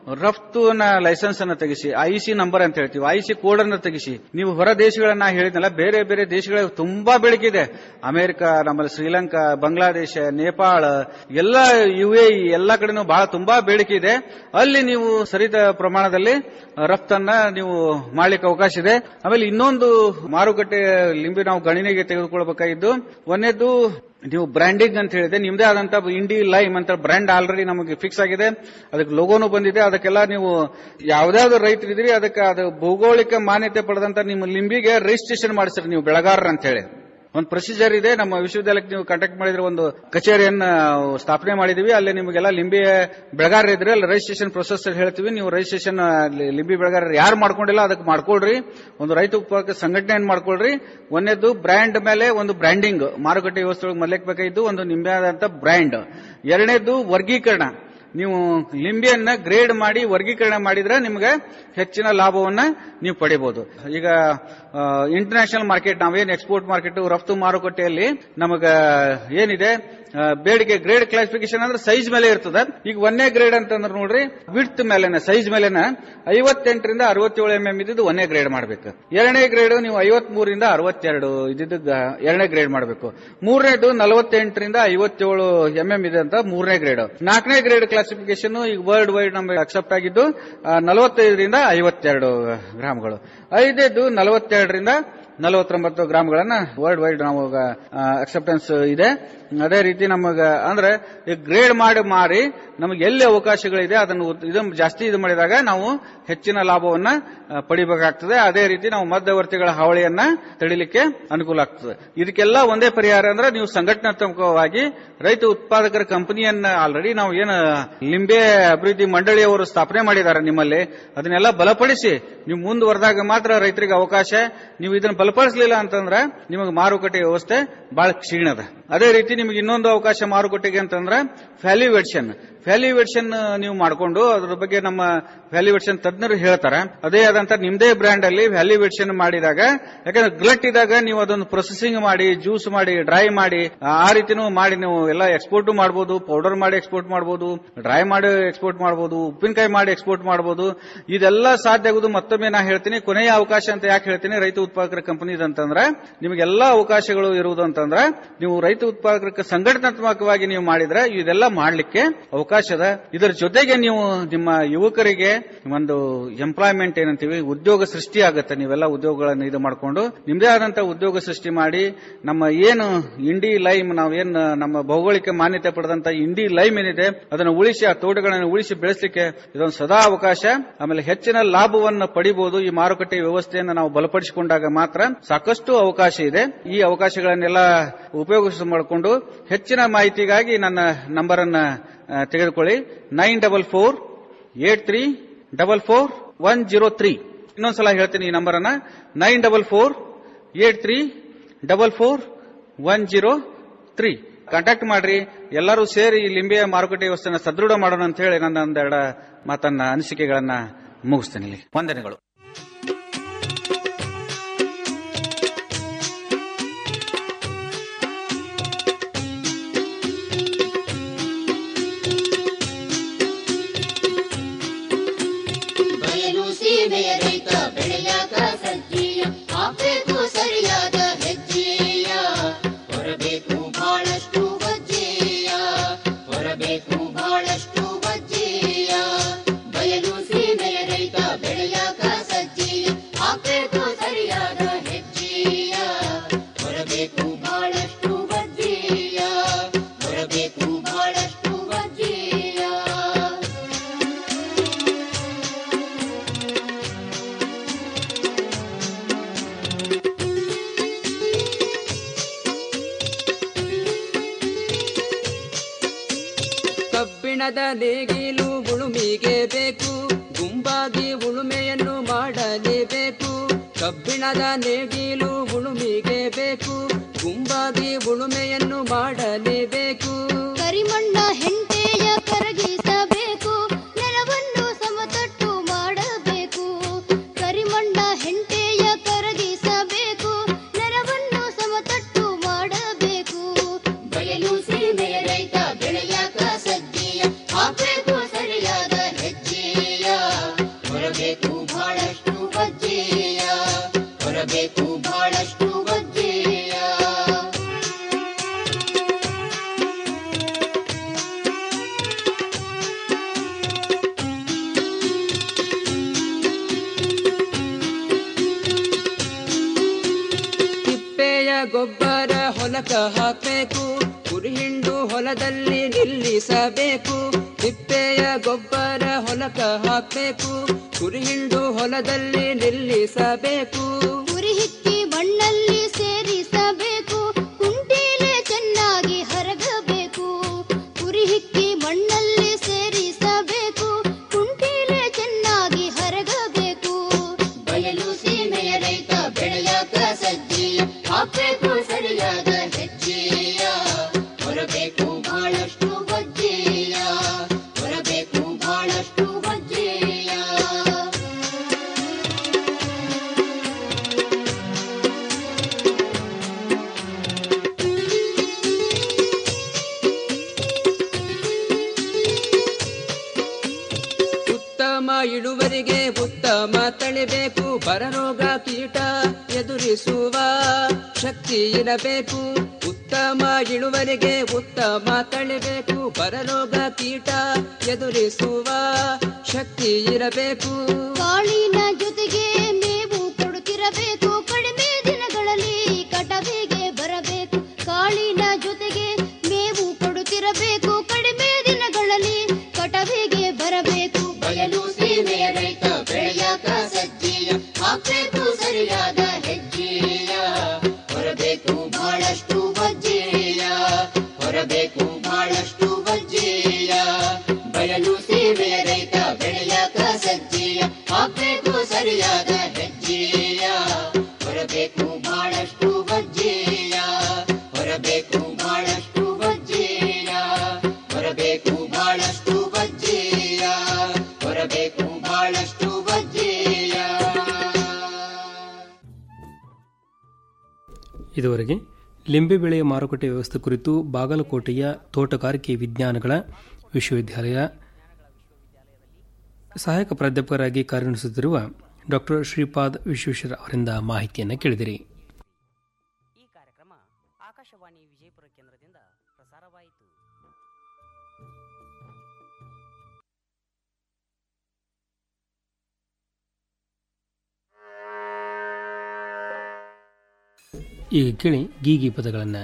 ರಫ್ತುನ ಲೈಸೆನ್ಸ್ ಅನ್ನ ತೆಗಿಸಿ ಐಸಿ ನಂಬರ್ ಅಂತ ಹೇಳ್ತೀವಿ ಐಸಿ ಕೋಡ್ ಅನ್ನ ತೆಗಿಸಿ ನೀವು ಹೊರ ದೇಶಗಳನ್ನ ಹೇಳಿದ್ನಲ್ಲ ಬೇರೆ ಬೇರೆ ದೇಶಗಳಿಗೆ ತುಂಬಾ ಬೇಡಿಕೆ ಇದೆ ಅಮೆರಿಕ ನಮ್ಮಲ್ಲಿ ಶ್ರೀಲಂಕಾ ಬಾಂಗ್ಲಾದೇಶ ನೇಪಾಳ ಎಲ್ಲ ಯು ಎ ಎಲ್ಲ ಕಡೆನೂ ಬಹಳ ತುಂಬಾ ಬೇಡಿಕೆ ಇದೆ ಅಲ್ಲಿ ನೀವು ಸರಿದ ಪ್ರಮಾಣದಲ್ಲಿ ರಫ್ತನ್ನ ನೀವು ಮಾಡ್ಲಿಕ್ಕೆ ಅವಕಾಶ ಇದೆ ಆಮೇಲೆ ಇನ್ನೊಂದು ಮಾರುಕಟ್ಟೆ ಲಿಂಬೆ ನಾವು ಗಣನೆಗೆ ತೆಗೆದುಕೊಳ್ಬೇಕಾಗಿದ್ದು ಒಂದೇದ್ದು ನೀವು ಬ್ರ್ಯಾಂಡಿಂಗ್ ಅಂತ ಹೇಳಿದೆ ನಿಮ್ದೇ ಆದಂತ ಇಂಡಿ ಲೈಮ್ ಅಂತ ಬ್ರ್ಯಾಂಡ್ ಆಲ್ರೆಡಿ ನಮಗೆ ಫಿಕ್ಸ್ ಆಗಿದೆ ಅದಕ್ಕೆ ಲೋಗೋನು ಬಂದಿದೆ ಅದಕ್ಕೆಲ್ಲ ನೀವು ಯಾವ್ದಾದ್ರು ರೈತರಿದ್ರಿ ಅದಕ್ಕೆ ಅದು ಭೌಗೋಳಿಕ ಮಾನ್ಯತೆ ಪಡೆದಂತ ನಿಮ್ಮ ಲಿಂಬಿಗೆ ರಿಜಿಸ್ಟ್ರೇಷನ್ ಮಾಡಿಸ್ರಿ ನೀವು ಬೆಳೆಗಾರರ ಅಂತ ಹೇಳಿ ಒಂದು ಪ್ರೊಸೀಜರ್ ಇದೆ ನಮ್ಮ ವಿಶ್ವವಿದ್ಯಾಲಯಕ್ಕೆ ನೀವು ಕಾಂಟ್ಯಾಕ್ಟ್ ಮಾಡಿದ್ರೆ ಒಂದು ಕಚೇರಿಯನ್ನ ಸ್ಥಾಪನೆ ಮಾಡಿದೀವಿ ಅಲ್ಲಿ ನಿಮಗೆಲ್ಲ ಲಿಂಬೆ ಬೆಳೆಗಾರರು ಇದ್ರೆ ಅಲ್ಲಿ ರಿಜಿಸ್ಟ್ರೇಷನ್ ಪ್ರೊಸೆಸ್ ಹೇಳ್ತೀವಿ ನೀವು ರಿಜಿಸ್ಟ್ರೇಷನ್ ಲಿಂಬಿ ಬೆಳೆಗಾರರು ಯಾರು ಮಾಡ್ಕೊಂಡಿಲ್ಲ ಅದಕ್ಕೆ ಮಾಡ್ಕೊಳ್ರಿ ಒಂದು ರೈತ ಉತ್ಪಾದಕ ಸಂಘಟನೆಯನ್ನು ಮಾಡ್ಕೊಳ್ರಿ ಒಂದೇದು ಬ್ರ್ಯಾಂಡ್ ಮೇಲೆ ಒಂದು ಬ್ರ್ಯಾಂಡಿಂಗ್ ಮಾರುಕಟ್ಟೆ ವ್ಯವಸ್ಥೆ ಒಳಗೆ ಮಲ್ಯಕ್ ಬೇಕಾಗಿದ್ದು ಒಂದು ನಿಂಬೆಯಾದಂತ ಬ್ರ್ಯಾಂಡ್ ಎರಡನೇದು ವರ್ಗೀಕರಣ ನೀವು ಲಿಂಬೆಯನ್ನ ಗ್ರೇಡ್ ಮಾಡಿ ವರ್ಗೀಕರಣ ಮಾಡಿದ್ರೆ ನಿಮಗೆ ಹೆಚ್ಚಿನ ಲಾಭವನ್ನ ನೀವು ಪಡಿಬಹುದು ಈಗ ಇಂಟರ್ನ್ಯಾಷನಲ್ ಮಾರ್ಕೆಟ್ ನಾವೇನು ಎಕ್ಸ್ಪೋರ್ಟ್ ಮಾರ್ಕೆಟ್ ರಫ್ತು ಮಾರುಕಟ್ಟೆಯಲ್ಲಿ ನಮಗ ಏನಿದೆ ಆ, ಬೇಡಿಕೆ ಗ್ರೇಡ್ ಕ್ಲಾಸಿಫಿಕೇಶನ್ ಅಂದ್ರೆ ಸೈಜ್ ಮೇಲೆ ಇರ್ತದೆ ಈಗ ಒಂದೇ ಗ್ರೇಡ್ ಅಂತಂದ್ರೆ ನೋಡ್ರಿ ವಿಡ್ತ್ ಮೇಲೆನ ಸೈಜ್ ಮೇಲೆನ ಐವತ್ತೆಂಟರಿಂದ ಅರವತ್ತೇಳು ಎಂ ಎಂ ಇದ್ದು ಒಂದೇ ಗ್ರೇಡ್ ಮಾಡಬೇಕು ಎರಡನೇ ಗ್ರೇಡ್ ನೀವು ಐವತ್ ಮೂರಿಂದ ಅರವತ್ತೆರಡು ಇದ್ದಿದ್ದು ಗ- ಎರಡನೇ ಗ್ರೇಡ್ ಮಾಡಬೇಕು ಮೂರನೇದು ನಲವತ್ತೆಂಟರಿಂದ ಐವತ್ತೇಳು ಎಂ ಎಂ ಇದೆ ಅಂತ ಮೂರನೇ ಗ್ರೇಡ್ ನಾಲ್ಕನೇ ಗ್ರೇಡ್ ಕ್ಲಾಸಿಫಿಕೇಶನ್ ಈಗ ವರ್ಲ್ಡ್ ವೈಡ್ ನಮಗೆ ಅಕ್ಸೆಪ್ಟ್ ಆಗಿದ್ದು ಆ, ನಲವತ್ತೈದರಿಂದ ಐವತ್ತೆರಡು ಗ್ರಾಮ್ಗಳು ಐದನೇದು ನಲವತ್ತೆರಡರಿಂದ ನಲವತ್ತೊಂಬತ್ತು ಗ್ರಾಮ್ಗಳನ್ನ ವರ್ಲ್ಡ್ ವೈಡ್ ನಾವು ಅಕ್ಸೆಪ್ಟೆನ್ಸ್ ಇದೆ ಅದೇ ರೀತಿ ನಮಗ ಅಂದ್ರೆ ಗ್ರೇಡ್ ಮಾಡಿ ಮಾರಿ ನಮಗೆ ಎಲ್ಲಿ ಅವಕಾಶಗಳಿದೆ ಅದನ್ನು ಉತ್- ಇದನ್ನು ಜಾಸ್ತಿ ಇದು ಮಾಡಿದಾಗ ನಾವು ಹೆಚ್ಚಿನ ಲಾಭವನ್ನ ಆ, ಪಡಿಬೇಕಾಗ್ತದೆ ಅದೇ ರೀತಿ ನಾವು ಮಧ್ಯವರ್ತಿಗಳ ಹಾವಳಿಯನ್ನ ತಡಿಲಿಕ್ಕೆ ಅನುಕೂಲ ಆಗ್ತದೆ ಇದಕ್ಕೆಲ್ಲ ಒಂದೇ ಪರಿಹಾರ ಅಂದ್ರೆ ನೀವು ಸಂಘಟನಾತ್ಮಕವಾಗಿ ರೈತ ಉತ್ಪಾದಕರ ಕಂಪನಿಯನ್ನ ಆಲ್ರೆಡಿ ನಾವು ಏನು ಲಿಂಬೆ ಅಭಿವೃದ್ಧಿ ಮಂಡಳಿಯವರು ಸ್ಥಾಪನೆ ಮಾಡಿದ್ದಾರೆ ನಿಮ್ಮಲ್ಲಿ ಅದನ್ನೆಲ್ಲ ಬಲಪಡಿಸಿ ನೀವು ಮುಂದುವರೆದಾಗ ಮಾತ್ರ ರೈತರಿಗೆ ಅವಕಾಶ ನೀವು ಇದನ್ನ ಬಲಪಡಿಸಲಿಲ್ಲ ಅಂತಂದ್ರೆ ನಿಮಗೆ ಮಾರುಕಟ್ಟೆ ವ್ಯವಸ್ಥೆ ಬಹಳ ಕ್ಷೀಣದ ಅದೇ ರೀತಿ ನಿಮಗೆ ಇನ್ನೊಂದು ಅವಕಾಶ ಮಾರುಕಟ್ಟೆಗೆ ಅಂತಂದ್ರೆ ವ್ಯಾಲ್ಯೂವೇಷನ್ ವ್ಯಾಲ್ಯೂವೇಷನ್ ನೀವು ಮಾಡಿಕೊಂಡು ಅದ್ರ ಬಗ್ಗೆ ನಮ್ಮ ವ್ಯಾಲ್ಯೂವೇಷನ್ ತಜ್ಞರು ಹೇಳ್ತಾರೆ ಅದೇ ಆದಂತ ನಿಮ್ದೇ ಬ್ರ್ಯಾಂಡ್ ಅಲ್ಲಿ ವ್ಯಾಲ್ಯೂವೇಷನ್ ಮಾಡಿದಾಗ ಯಾಕಂದ್ರೆ ಗ್ಲಟ್ ಇದ್ದಾಗ ನೀವು ಅದನ್ನು ಪ್ರೊಸೆಸಿಂಗ್ ಮಾಡಿ ಜ್ಯೂಸ್ ಮಾಡಿ ಡ್ರೈ ಮಾಡಿ ಆ ರೀತಿನೂ ಮಾಡಿ ನೀವು ಎಲ್ಲ ಎಕ್ಸ್ಪೋರ್ಟ್ ಮಾಡಬಹುದು ಪೌಡರ್ ಮಾಡಿ ಎಕ್ಸ್ಪೋರ್ಟ್ ಮಾಡಬಹುದು ಡ್ರೈ ಮಾಡಿ ಎಕ್ಸ್ಪೋರ್ಟ್ ಮಾಡಬಹುದು ಉಪ್ಪಿನಕಾಯಿ ಮಾಡಿ ಎಕ್ಸ್ಪೋರ್ಟ್ ಮಾಡಬಹುದು ಇದೆಲ್ಲ ಸಾಧ್ಯ ಆಗುದು ಮತ್ತೊಮ್ಮೆ ನಾ ಹೇಳ್ತೀನಿ ಕೊನೆಯ ಅವಕಾಶ ಅಂತ ಯಾಕೆ ಹೇಳ್ತೀನಿ ರೈತ ಉತ್ಪಾದಕರ ಕಂಪನಿ ಅಂತಂದ್ರೆ ನಿಮಗೆಲ್ಲ ಅವಕಾಶಗಳು ಇರುವುದು ಅಂತಂದ್ರೆ ನೀವು ರೈತ ಉತ್ಪಾದಕರ ಸಂಘಟನಾತ್ಮಕವಾಗಿ ನೀವು ಮಾಡಿದ್ರೆ ಇದೆಲ್ಲ ಮಾಡ್ಲಿಕ್ಕೆ ಅವಕಾಶ ಅದ ಇದರ ಜೊತೆಗೆ ನೀವು ನಿಮ್ಮ ಯುವಕರಿಗೆ ಒಂದು ಎಂಪ್ಲಾಯ್ಮೆಂಟ್ ಏನಂತೀವಿ ಉದ್ಯೋಗ ಸೃಷ್ಟಿ ಆಗುತ್ತೆ ನೀವೆಲ್ಲ ಉದ್ಯೋಗಗಳನ್ನು ಇದು ಮಾಡಿಕೊಂಡು ನಿಮ್ದೇ ಆದಂತ ಉದ್ಯೋಗ ಸೃಷ್ಟಿ ಮಾಡಿ ನಮ್ಮ ಏನು ಇಂಡಿ ಲೈಮ್ ನಾವೇನ್ ನಮ್ಮ ಭೌಗೋಳಿಕ ಮಾನ್ಯತೆ ಪಡೆದಂತ ಇಂಡಿ ಲೈಮ್ ಏನಿದೆ ಅದನ್ನು ಉಳಿಸಿ ಆ ತೋಟಗಳನ್ನು ಉಳಿಸಿ ಬೆಳೆಸಲಿಕ್ಕೆ ಇದೊಂದು ಸದಾ ಅವಕಾಶ ಆಮೇಲೆ ಹೆಚ್ಚಿನ ಲಾಭವನ್ನು ಪಡಿಬಹುದು ಈ ಮಾರುಕಟ್ಟೆ ವ್ಯವಸ್ಥೆಯನ್ನು ನಾವು ಬಲಪಡಿಸಿಕೊಂಡಾಗ ಮಾತ್ರ ಸಾಕಷ್ಟು ಅವಕಾಶ ಇದೆ ಈ ಅವಕಾಶಗಳನ್ನೆಲ್ಲ ಉಪಯೋಗಿಸ ಮಾಡಿಕೊಂಡು ಹೆಚ್ಚಿನ ಮಾಹಿತಿಗಾಗಿ ನನ್ನ ನಂಬರ್ ಅನ್ನ ಆ, ತೆಗೆದುಕೊಳ್ಳಿ nine double four eight three double four one zero three ಇನ್ನೊಂದ್ಸಲ ಹೇಳ್ತೀನಿ ಈ ನಂಬರ್ ಅನ್ನ nine double four eight three double four one zero three contact ಮಾಡ್ರಿ ಎಲ್ಲರೂ ಸೇರಿ ಈ ಲಿಂಬೆಯ ಮಾರುಕಟ್ಟೆ ವ್ಯವಸ್ಥೆನ ಸದೃಢ ಮಾಡೋಣ ಅಂತ ಹೇಳಿ ನನ್ನ ಒಂದೆರಡ ಮಾತನ್ನ ಅನಿಸಿಕೆಗಳನ್ನ ಮುಗಿಸ್ತೇನೆ ಇಲ್ಲಿ ವಂದನೆಗಳು ಹೊರಬೇಕು ಬಹಳಷ್ಟು ವಜ್ಜೆಯ ಹೊರಬೇಕು ಬಹಳಷ್ಟು ವಜ್ಜೆಯ ಬಯಲು ಸೀಮೆಯ ರೈತ ಬೆಳೆಯಾಕ ಸಜ್ಜೆಯ ಹಾಕಬೇಕು ಸರಿಯಾದ ಹೆಜ್ಜೆಯ ಹೊರಬೇಕು ಬಹಳಷ್ಟು ವಜ್ಜೆಯ ಹೊರಬೇಕು ಬಹಳಷ್ಟು ವಜ್ಜೆಯ ಕಬ್ಬಿಣದ ನೇಗಿಲು ಉಳುಮಿಗೆ ಬೇಕು ಗುಂಪಾಗಿ ಉಳುಮೆಯನ್ನು ಮಾಡಲೇಬೇಕು ಕಬ್ಬಿಣದ ನೇಗಿಲು ಉಳುಮಿಗೆ ಬೇಕು ಗುಂಪಾಗಿ ಉಳುಮೆಯನ್ನು ಮಾಡಲೇಬೇಕು ಕರಿಮಣ್ಣ ಹೆಂಟೆಯ ಕರಗಿಸಬೇಕು ನೆಲವನ್ನು ಸಮತಟ್ಟು ಮಾಡಬೇಕು ಕರಿಮಣ್ಣ ಹೆಂಟೆಯ ಕರಗಿಸಬೇಕು ನೆಲವನ್ನು ಸಮತಟ್ಟು ಮಾಡಬೇಕು ಬಯಲು ಸೀಮೆಯ ರೈತ ಬೆಳೆಯಾಕ ಸಜ್ಜೆಯ ಹಾಕಬೇಕು ಸರಿಯಾದ ಹೆಜ್ಜೆಯ ಹೊರಬೇಕು ಬಹಳಷ್ಟು ವಜ್ಜೆಯ ಹೊರಬೇಕು ಬಹಳಷ್ಟು ವಜ್ಜೆಯ ತಿಪ್ಪೆಯ ಗೊಬ್ಬರ ಹೊಲಕ ಹಾಕಬೇಕು ಕುರಿಹಿಂಡು ಹೊಲದಲ್ಲಿ ನಿಲ್ಲಿಸಬೇಕು ತಿಪ್ಪೆಯ ಗೊಬ್ಬರ ಹೊಲಕ ಹಾಕಬೇಕು ಕುರಿಹಿಂಡು ಹೊಲದಲ್ಲಿ ನಿಲ್ಲಿಸಬೇಕು ಉರಿ ಹಿಕ್ಕಿ ಮಣ್ಣಲ್ಲಿ ಸೇರಿಸಬೇಕು ಕುಂಟೀಲೆ ಚೆನ್ನಾಗಿ ಹರಗಬೇಕು ಉರಿ ಹಿಕ್ಕಿ ಮಣ್ಣಲ್ಲಿ ಸೇರಿಸಬೇಕು ಕುಂಟೀಲೆ ಚೆನ್ನಾಗಿ ಹರಗಬೇಕು ಬಯಲು ಸೀಮೆಯ ರೈತ ಬೆಳೆಯಾಕ ಸಜ್ಜೆಯ ಹಾಕಬೇಕು ಸರಿಯಾದ ಹೆಜ್ಜೆಯ ಹೊರಬೇಕು ಬಹಳಷ್ಟು ವಜ್ಜೆಯ ಹೊರಬೇಕು ಬಹಳಷ್ಟು ವಜ್ಜೆಯ ಉತ್ತಮ ಇಳುವರಿಗೆ ಉತ್ತಮ ತಳಿಬೇಕು ಬರರೋಗ ಕೀಟ ಎದುರಿಸುವ ಶಕ್ತಿ ಇರಬೇಕು ಉತ್ತಮ ಇಳುವರಿಗೆ ಉತ್ತಮ ತಳಿಬೇಕು ಬರರೋಗ ಕೀಟ ಎದುರಿಸುವ ಶಕ್ತಿ ಇರಬೇಕು ಕಾಳಿನ ಜೊತೆಗೆ ಮೇವು ಕೊಡುತ್ತಿರಬೇಕು ಕಡಿಮೆ ದಿನಗಳಲ್ಲಿ ಕಟವಿಗೆ ಬರಬೇಕು ಕಾಳಿನ ಜೊತೆಗೆ ಮೇವು ಕೊಡುತ್ತಿರಬೇಕು ಕಡಿಮೆ ದಿನಗಳಲ್ಲಿ ಕಟವಿಗೆ ಬರಬೇಕು ಬಯಲು ಸೀಮೆಯ ರೈತ ಬೆಳೆಯಾಕ ಸಜ್ಜೆಯ ಹಾಕಬೇಕು ಸರಿಯಾದ ಹೆಜ್ಜೆಯ ಹೊರಬೇಕು ಬಹಳಷ್ಟು ವಜ್ಜೆಯ ಹೊರಬೇಕು ಬಹಳಷ್ಟು ವಜ್ಜೆಯ ಬಯಲು ಸೀಮೆಯ ರೈತ ಬೆಳೆಯಾಕ ಸಜ್ಜೆಯ ಹಾಕಬೇಕು ಸರಿಯಾದ ಹೆಜ್ಜೆಯ ಹೊರಬೇಕು ಬಹಳಷ್ಟು ವಜ್ಜೆಯ ಹೊರಬೇಕು ಬಹಳಷ್ಟು ವಜ್ಜೆಯ ಹೊರಬೇಕು ಬಹಳಷ್ಟು ವಜ್ಜೆಯ ಹೊರಬೇಕು ಬಹಳಷ್ಟು ವಜ್ಜೆಯ ಇದುವರೆಗೆ ಲಿಂಬೆ ಬೆಳೆಯ ಮಾರುಕಟ್ಟೆ ವ್ಯವಸ್ಥೆ ಕುರಿತು ಬಾಗಲಕೋಟೆಯ ತೋಟಗಾರಿಕೆ ವಿಜ್ಞಾನಗಳ ವಿಶ್ವವಿದ್ಯಾಲಯ ಸಹಾಯಕ ಪ್ರಾಧ್ಯಾಪಕರಾಗಿ ಕಾರ್ಯನಿರ್ವಹಿಸುತ್ತಿರುವ ಡಾಕ್ಟರ್ ಶ್ರೀಪಾದ್ ವಿಶ್ವೇಶ್ವರ ಅವರಿಂದ ಮಾಹಿತಿಯನ್ನು ಕೇಳಿದಿರಿ ಆಕಾಶವಾಣಿ ವಿಜಯಪುರ ಕೇಂದ್ರದಿಂದ ಪ್ರಸಾರವಾಯಿತು ಈಗ ಕೇಳಿ ಗೀಗಿ ಪದಗಳನ್ನು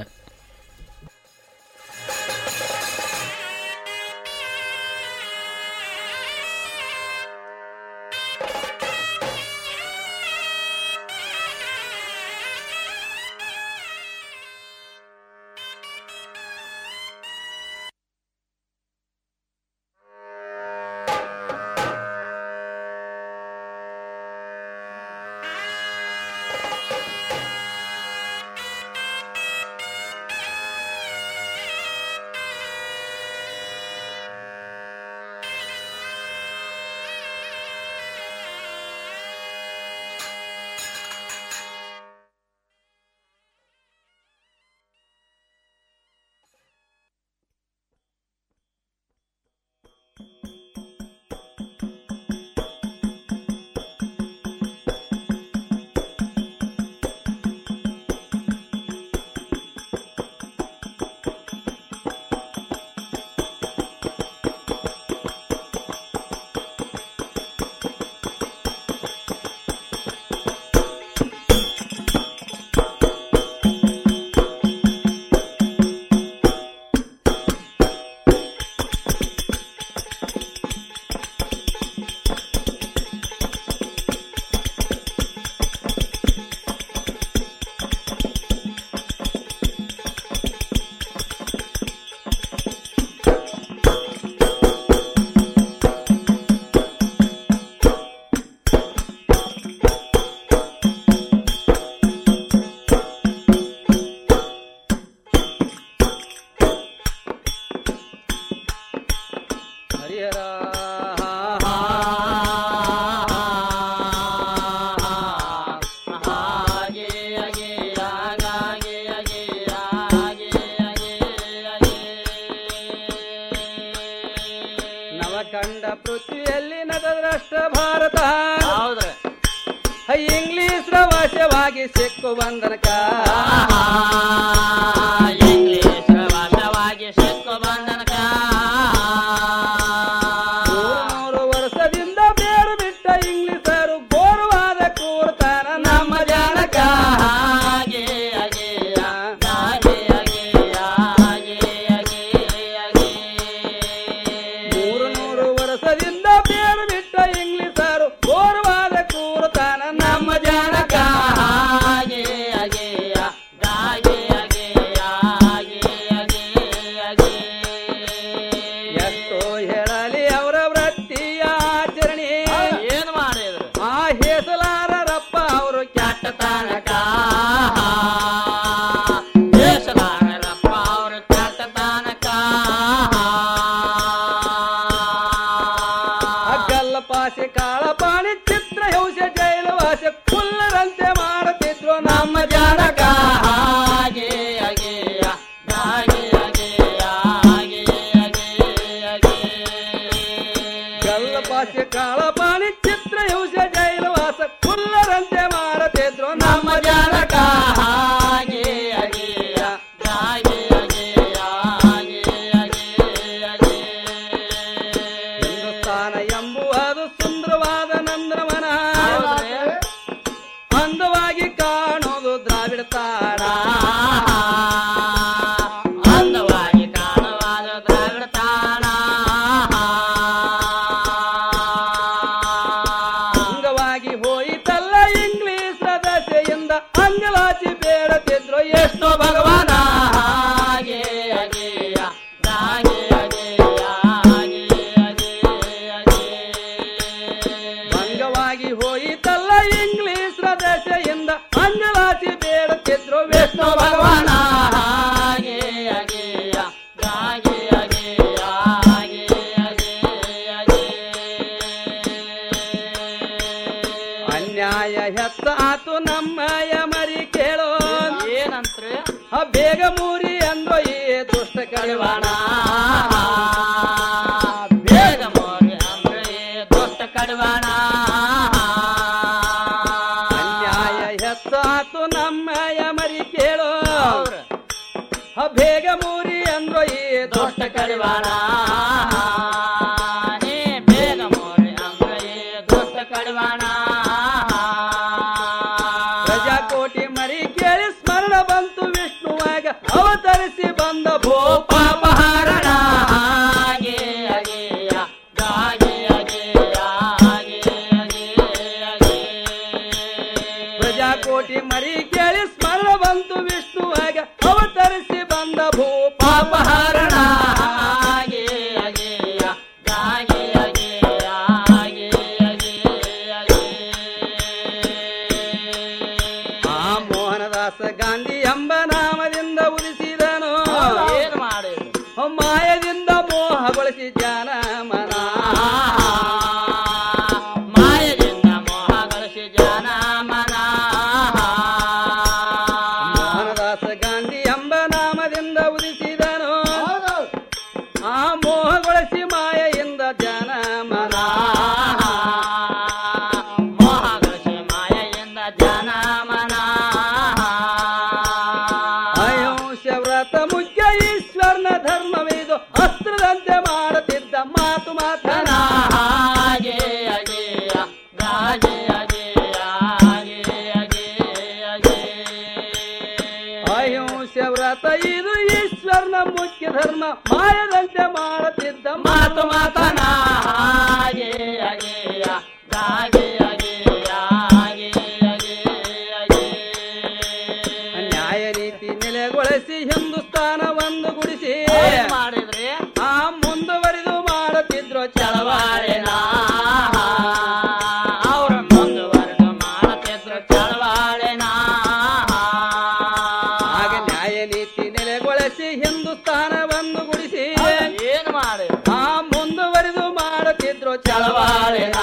ಗೆಳೆಯರ ನವಖಂಡ ಪೃಥ್ವಿಯಲ್ಲಿ ನಗದ್ರಷ್ಟ ಭಾರತ ಇಂಗ್ಲಿಷ್ ಭಾಷೆವಾಗಿ ಸಿಕ್ಕು ಬಂದನಕ ಇಂಗ್ಲಿಷ್ ಭಾಷೆವಾಗಿ ಸಿಕ್ಕು ಬಂದನಕ ನೂರು ವರ್ಷದಿಂದ ಬೇರು ಬಿಟ್ಟ ಇಂಗ್ಲಿಷರು ಗೋರುವಾದ ಕೂರ್ತಾನ ನಮ್ಮ ಜನಕ ಹಾಗೆ ಹಾಗೆಯ, ಹಾಗೆ ಹಾಗೆಯ, ಹಾಗೆ ಹಾಗೆಯ. ಮೂರು ನೂರು ವರ್ಷದಿಂದ ಬೇರು ಬಿಟ್ಟ ಇಂಗ್ಲಿಷರು ಗೋರುವಾದ ಕೂರ್ತಾನ ನಮ್ಮ ಜನಕ ಹಾಗೆ ಹಾಗೆಯ, ಹಾಗೆ ಹಾಗೆಯ, ಹಾಗೆ ಹಾಗೆಯ. ಎಷ್ಟೋ ಹೇಳಲಿ ಅವರ ವೃತ್ತಿಯ ಆಚರಣೆ ಏನು ಮಾಡಿದ್ರು ಆ ಹೇಸಲಾರರಪ್ಪ ಅವರು ಕೆಟ್ಟ ತನಕ ಹೇಸಲಾರರಪ್ಪ ಅವರು ಕೆಟ್ಟ ತನಕ ಗಲ್ಲ ಪಾಸೆ ಕಾಳ ಪಾಣಿ ಚಿತ್ರ ಹಿಂಸ ಜೈಲು ವಾಸೆ ಕುಲ್ಲರಂತೆ ಮಾಡುತ್ತಿದ್ರು ನಮ್ಮ ಜನಕ ಹಾಗೆ ಹಾಗೆಯ ಹಾಗೆ ಹಾಗೆಯ ಹಾಗೆ ಗಲ್ಲ ಪಾಸೆ ಕಾಳ ಪಾಣಿ ಚಿತ್ರ ಹಿಂಸ ಜೈಲು ವಾಸ ಕುಲ್ಲರಂತೆ ಮಾಡುತ್ತಿದ್ರು ನಮ್ಮ ಜನಕ ಹಾಗೆ ಹಾಗೆಯ ಹಾಗೆ ಹಾಗೆಯ ಹಾಗೆ ಹಾಗೆ ಹಿಂದೂಸ್ತಾನ ಎಂಬುವುದು ಸುಂದರವಾದ ನಂದ್ರವನ ಅಂದವಾಗಿ ಕಾಣೋದು ದ್ರಾವಿಡ ತಾಣ ಅಂದವಾಗಿ ಕಾಣುವಾದ ದ್ರಾವಿಡ ತಾಣ ಅಂಗವಾಗಿ ಹೋಯಿತಲ್ಲ ಇಂಗ್ಲಿಷ್ ದಶೆಯಿಂದ ಅಂಗಲಾಚಿ ಬೇಡತಿದ್ರು ಎಷ್ಟೋ ಭಗವಾನ ಹಾಗೆ ಹಾಗೆಯ ಹಾಗೆ ಹಾಗೆಯ ಹಾಗೆ ಭಂಗವಾಗಿ ಹೋಯಿತಲ್ಲ ಇಂಗ್ಲಿಷ್ ದಶೆಯಿಂದ ಅಂಗಲಾಚಿ ಬೇಡುತ್ತಿದ್ರು ವಿಷ್ಣು ಭಗವಾನ ಹಾಗೆ ಹಾಗೆಯ ಹಾಗೆ ಹಾಗೆಯ ಹಾಗೆ ಅನ್ಯಾಯ ಹೆತ್ತಾತು ನಮ್ಮಯ ಮರಿ ಕೇಳೋ ಏನಂತ್ರ ಬೇಗ ಮೂರಿ ಅಂದ್ರೋ ಈ ದುಷ್ಟ ಕಡಿವಾಣ ಬೇಗ ಮೂರಿ ಅಂದ್ರೆ ಈ ದುಷ್ಟ ಕಡಿವಾಣ ಅನ್ಯಾಯ ಹೆತ್ತಾತು ನಮ್ಮಯ ಮರಿ ಕೇಳೋ ಬೇಗ ಮೂರಿ ಅಂದ್ರೋ ಈ ದುಷ್ಟ ಕಡಿವಾಣ ಏ ಬೇಗ ಮೂರಿ ಅಂದ್ರೆ ಈ ದುಷ್ಟ ಕಡಿವಾಣ ಪ್ರಜಾಕೋಟಿ ಮರಿ ಕೇಳಿ ಸ್ಮರಣ ಬಂತು ವಿಷ್ಣುವಾಗ ಅವತರಿಸಿ ಬಂದ ಭೂಪಾಪಹಾರಣ ಹಾಗೆ ಹಾಗೆಯ, ಹಾಗೆ ಹಾಗೆಯ, ಹಾಗೆ ಹಾಗೆಯ. ಪ್ರಜಾಕೋಟಿ ಮರಿ ಕೇಳಿ ಸ್ಮರಣ ಬಂತು ವಿಷ್ಣುವಾಗ ಅವತರಿಸಿ ಬಂದ ಭೂಪಾಪಹಾರಣ ಹಾಗೆ ಹಾಗೆಯ, ಹಾಗೆ ಹಾಗೆಯ, ಹಾಗೆ ಆ ಮೋಹನದಾಸ ಗಾಂಧಿ ಎಂಬ ನಾಮದಿಂದ ಉದಿಸಿದನು ಏನು ಮಾಡಿದ್ರು ಮಾಯದಿಂದ ಮೋಹಗೊಳಿಸಿ ಜನ ಮನ ಮಾಯದಿಂದ ಮೋಹಗೊಳಿಸಿ ಜನ ಮನ ಮೋಹನದಾಸ ಗಾಂಧಿ ಎಂಬ ನಾಮದಿಂದ ಉದಿಸಿದನು ಆ ಮೋಹಗೊಳಿಸಿ ಮಾಯೆಯಿಂದ ಜನ ಮನ ಮೋಹಗೊಳಿಸಿ ಮಾಯೆಯಿಂದ ಜನ ಮನ ಅಹಿಂಸ ವ್ರತ ಮುಖ್ಯ ಈಶ್ವರನ ಧರ್ಮವಿದು ಅಸ್ತ್ರದಂತೆ ಮಾಡುತ್ತಿದ್ದ ಮಾತು ಮಾತನ ಹಾಗೆ ಹಾಗೆಯ, ಹಾಗೆ ಹಾಗೆಯ, ಹಾಗೆ ಹಾಗೆಯ. ಅಹಿಂಸ ವ್ರತ ಇದು ಈಶ್ವರನ ಮುಖ್ಯ ಧರ್ಮ ಮಾಯದಂತೆ ಮಾಡುತ್ತಿದ್ದ ಮಾತು ಮಾತನ ಹಾಗೆ ಹಾಗೆಯ, ಹಾಗೆ ಹಾಗೆಯ, ಹಾಗೆ ಹಾಗೆಯ. ನ್ಯಾಯ ನೀತಿ ನೆಲೆಗೊಳಿಸಿ ಹಿಂದೂಸ್ತಾನ ಒಂದು ಗುಡಿಸಿ ಮಾಡಿದ್ರೆ ಆ ಮುಂದುವರಿದು ಮಾಡುತ್ತಿದ್ರು ಚಳವಾಳೆನ ಅವ್ರ ಮುಂದುವರೆದು ಮಾಡುತ್ತಿದ್ರು ಚಳವಾಳೆನ ಆಗ ನ್ಯಾಯ ನೀತಿ ನೆಲೆಗೊಳಿಸಿ ಹಿಂದೂಸ್ತಾನ ಒಂದು ಗುಡಿಸಿ ಏನು ಮಾಡಿ ಆ ಮುಂದುವರಿದು ಚಳವಾಳಿನ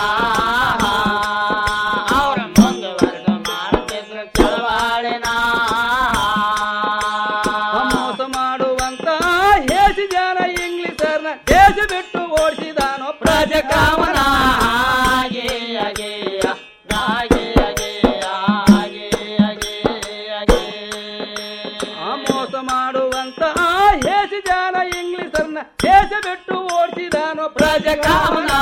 ಅವ್ರ ಮುಂದುವರೆದು ಮಾಡ್ತಿದ್ರು ಚಳವಾಳಿನ ಮೋಸ ಮಾಡುವಂತ ಹೇಸಿ ಜನ ಇಂಗ್ಲಿಷರ್ನ ದೇಶ ಬಿಟ್ಟು ಓಡಿಸಿದಾನೋ ಪ್ರಜಕಾಮನ ಆ ಮೋಸ ಮಾಡುವಂತ ಹೇಸಿ ಜನ ಇಂಗ್ಲಿಷರ್ನ ದೇಶ ಬಿಟ್ಟು ಓಡಿಸಿದಾನೋ ಪ್ರಜಕಾಮನ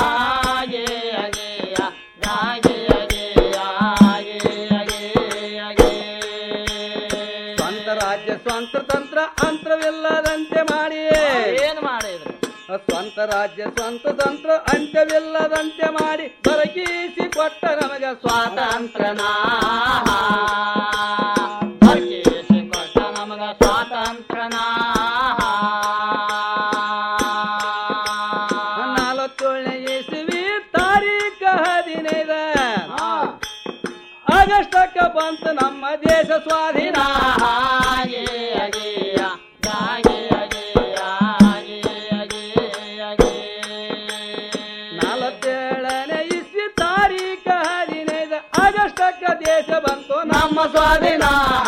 ಸ್ವಂತ ರಾಜ್ಯ ಸ್ವಂತ ತಂತ್ರ ಅಂತ್ರವಿಲ್ಲದಂತೆ ಮಾಡಿ ಏನ್ ಮಾಡಿದ್ರು ಸ್ವಂತ ರಾಜ್ಯ ಸ್ವಂತ ತಂತ್ರ ಅಂತ್ಯವಿಲ್ಲದಂತೆ ಮಾಡಿ ದೊರಕಿಸಿ ಕೊಟ್ಟ ನಮಗ ಸ್ವಾತಂತ್ರ್ಯನ ದೊರಕಿಸಿ ಕೊಟ್ಟ ನಮಗ ಸ್ವಾತಂತ್ರ್ಯನ ನಲವತ್ತೇಳನೇ ಇಸವಿ ತಾರೀಖ ಹದಿನೈದ ಆಗಸ್ಟಕ್ಕ ಬಂತು ನಮ್ಮ ದೇಶ ಸ್ವಾಧೀನ ನಲವತ್ತೇಳನೇ ಇಸ್ವಿ ತಾರೀಖ ಹದಿನೈದ ಆಗಸ್ಟಕ್ಕ ದೇಶ ಬಂತು ನಮ್ಮ ಸ್ವಾಧೀನ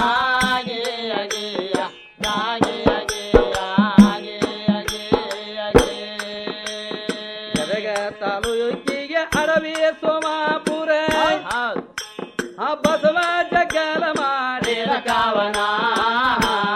ಗದಗ ತಾಲೂಕಿಗೆ ಅಡವಿಯ ಸೋಮಾಪುರ ಆ ಬಸವ ಜಗಲ ಮಾಡಿದ ಕಾವನ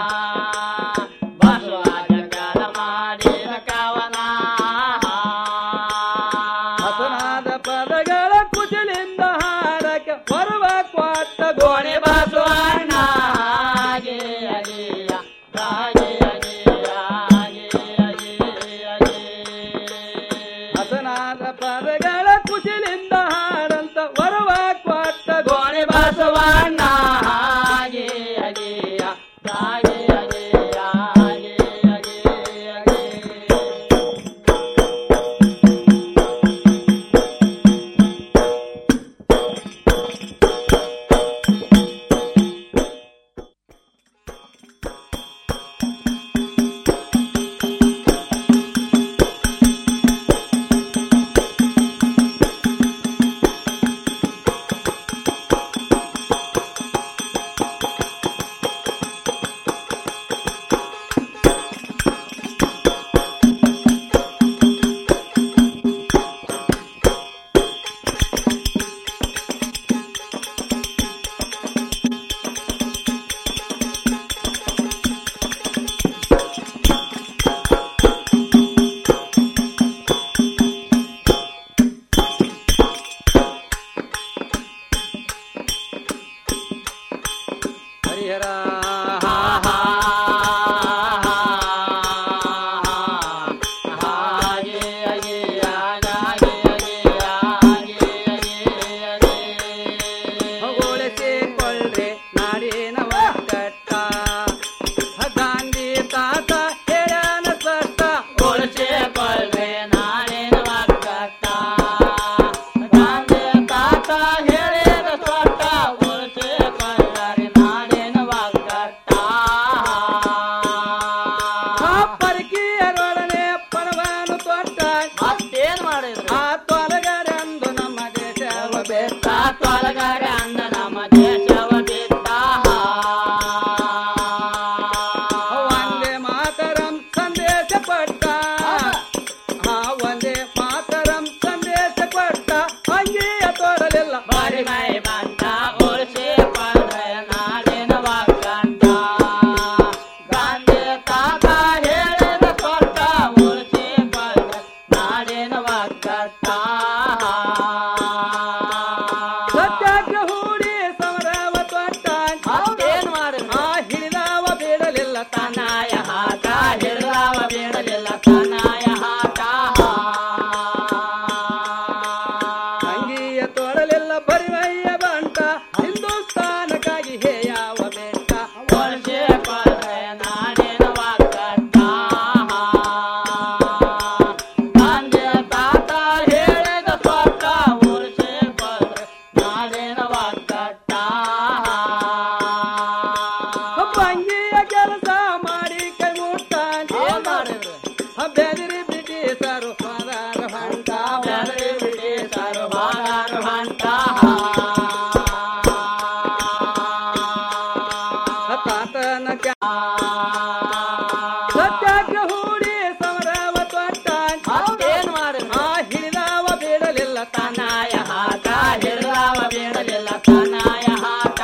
ಸತ್ಯಾಗ್ರಹ ಹೂಡಿ ಸಮರವ ತೊಟ್ಟ ಮತ್ತೇನ್ ಮಾಡಿದ ಆ ಹಿಡಿದವ ಬೇಡಲಿಲ್ಲ ತನಾಯ ಹಾಕ ಹಿಡಿದವ ಬೇಡಲಿಲ್ಲ ತನಾಯ ಹಾಕ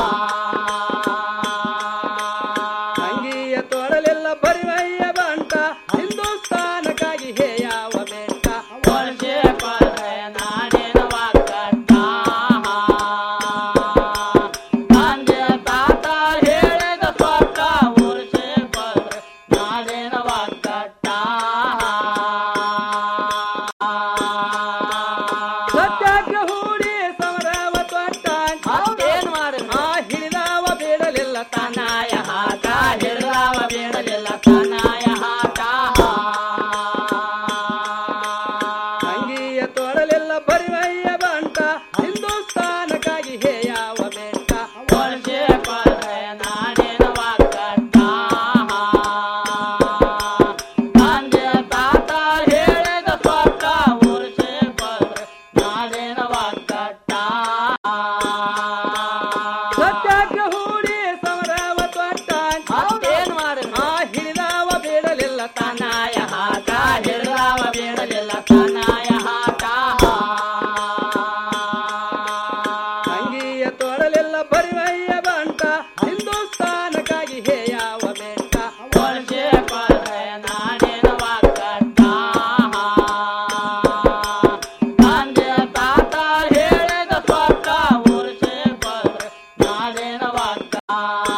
ಅಂಗಿಯ ತೊಡಲಿಲ್ಲ ಬರಿವಯ್ಯ ಬಂಟ ಹಿಂದೂಸ್ತಾನಕ್ಕಾಗಿ ಹೇ ಯಾವ ಬೆಂಟ ವರ್ಷೆ ಕೊಡ್ರೆ ನಾಡಿನ ಒಕ್ಕಟ್ಟ ತಂದೆ ತಾತ ಹೇಳಿದ ಸ್ವತ್ತ ವರ್ಷೆ ಕೊಡ್ರೆ ನಾಡಿನ ಒಕ್ಕಟ್ಟ ಸತ್ಯಾಗ್ರಹ ಹೂಡಿ ಸಮರವ ತೊಟ್ಟ ಮತ್ತೇನ್ ಮಾಡಿದ ಆ ಹಿಡಿದವ ಬೇಡಲಿಲ್ಲ ತನಾಯ ಹಾಕ ಹಿಡಿದವ ಬೇಡಲಿಲ್ಲ ತನಾಯ ಹಾಕ ಅಂಗಿಯ ತೊಡಲಿಲ್ಲ ಬರಿವಯ್ಯ ಬಂಟ ಹಿಂದೂಸ್ತಾನಕ್ಕಾಗಿ ಹೇ ಯಾವ ಬೆಂಟ ವರ್ಷೆ ಕೊಡ್ರೆ ನಾಡಿನ ಒಕ್ಕಟ್ಟ ತಂದೆ ತಾತ ಹೇಳಿದ ಸ್ವತ್ತ ವರ್ಷೆ ಕೊಡ್ರೆ ನಾಡಿನ ಒಕ್ಕಟ್ಟ ಸತ್ಯಾಗ್ರಹ ಹೂಡಿ ಸಮರವ ತೊಟ್ಟ ಮತ್ತೇನ್ ಮಾಡಿದ ಆ ಹಿಡಿದವ ಬೇಡಲಿಲ್ಲ ತನಾಯ ಹಾಕ ಹಿಡಿದವ ಬೇಡಲಿಲ್ಲ ತನಾಯ ಹಾಕ ಅಂಗಿಯ ತೊಡಲಿಲ್ಲ ಬರಿವಯ್ಯ ಬಂಟ ಹಿಂದೂಸ್ತಾನಕ್ಕಾಗಿ ಹೇ ಯಾವ ಬೆಂಟ ವರ್ಷೆ ಕೊಡ್ರೆ ನಾಡಿನ ಒಕ್ಕಟ್ಟ ತಂದೆ ತಾತ ಹೇಳಿದ ಸ್ವತ್ತ ವರ್ಷೆ ಕೊಡ್ರೆ ನಾಡಿನ ಒಕ್ಕ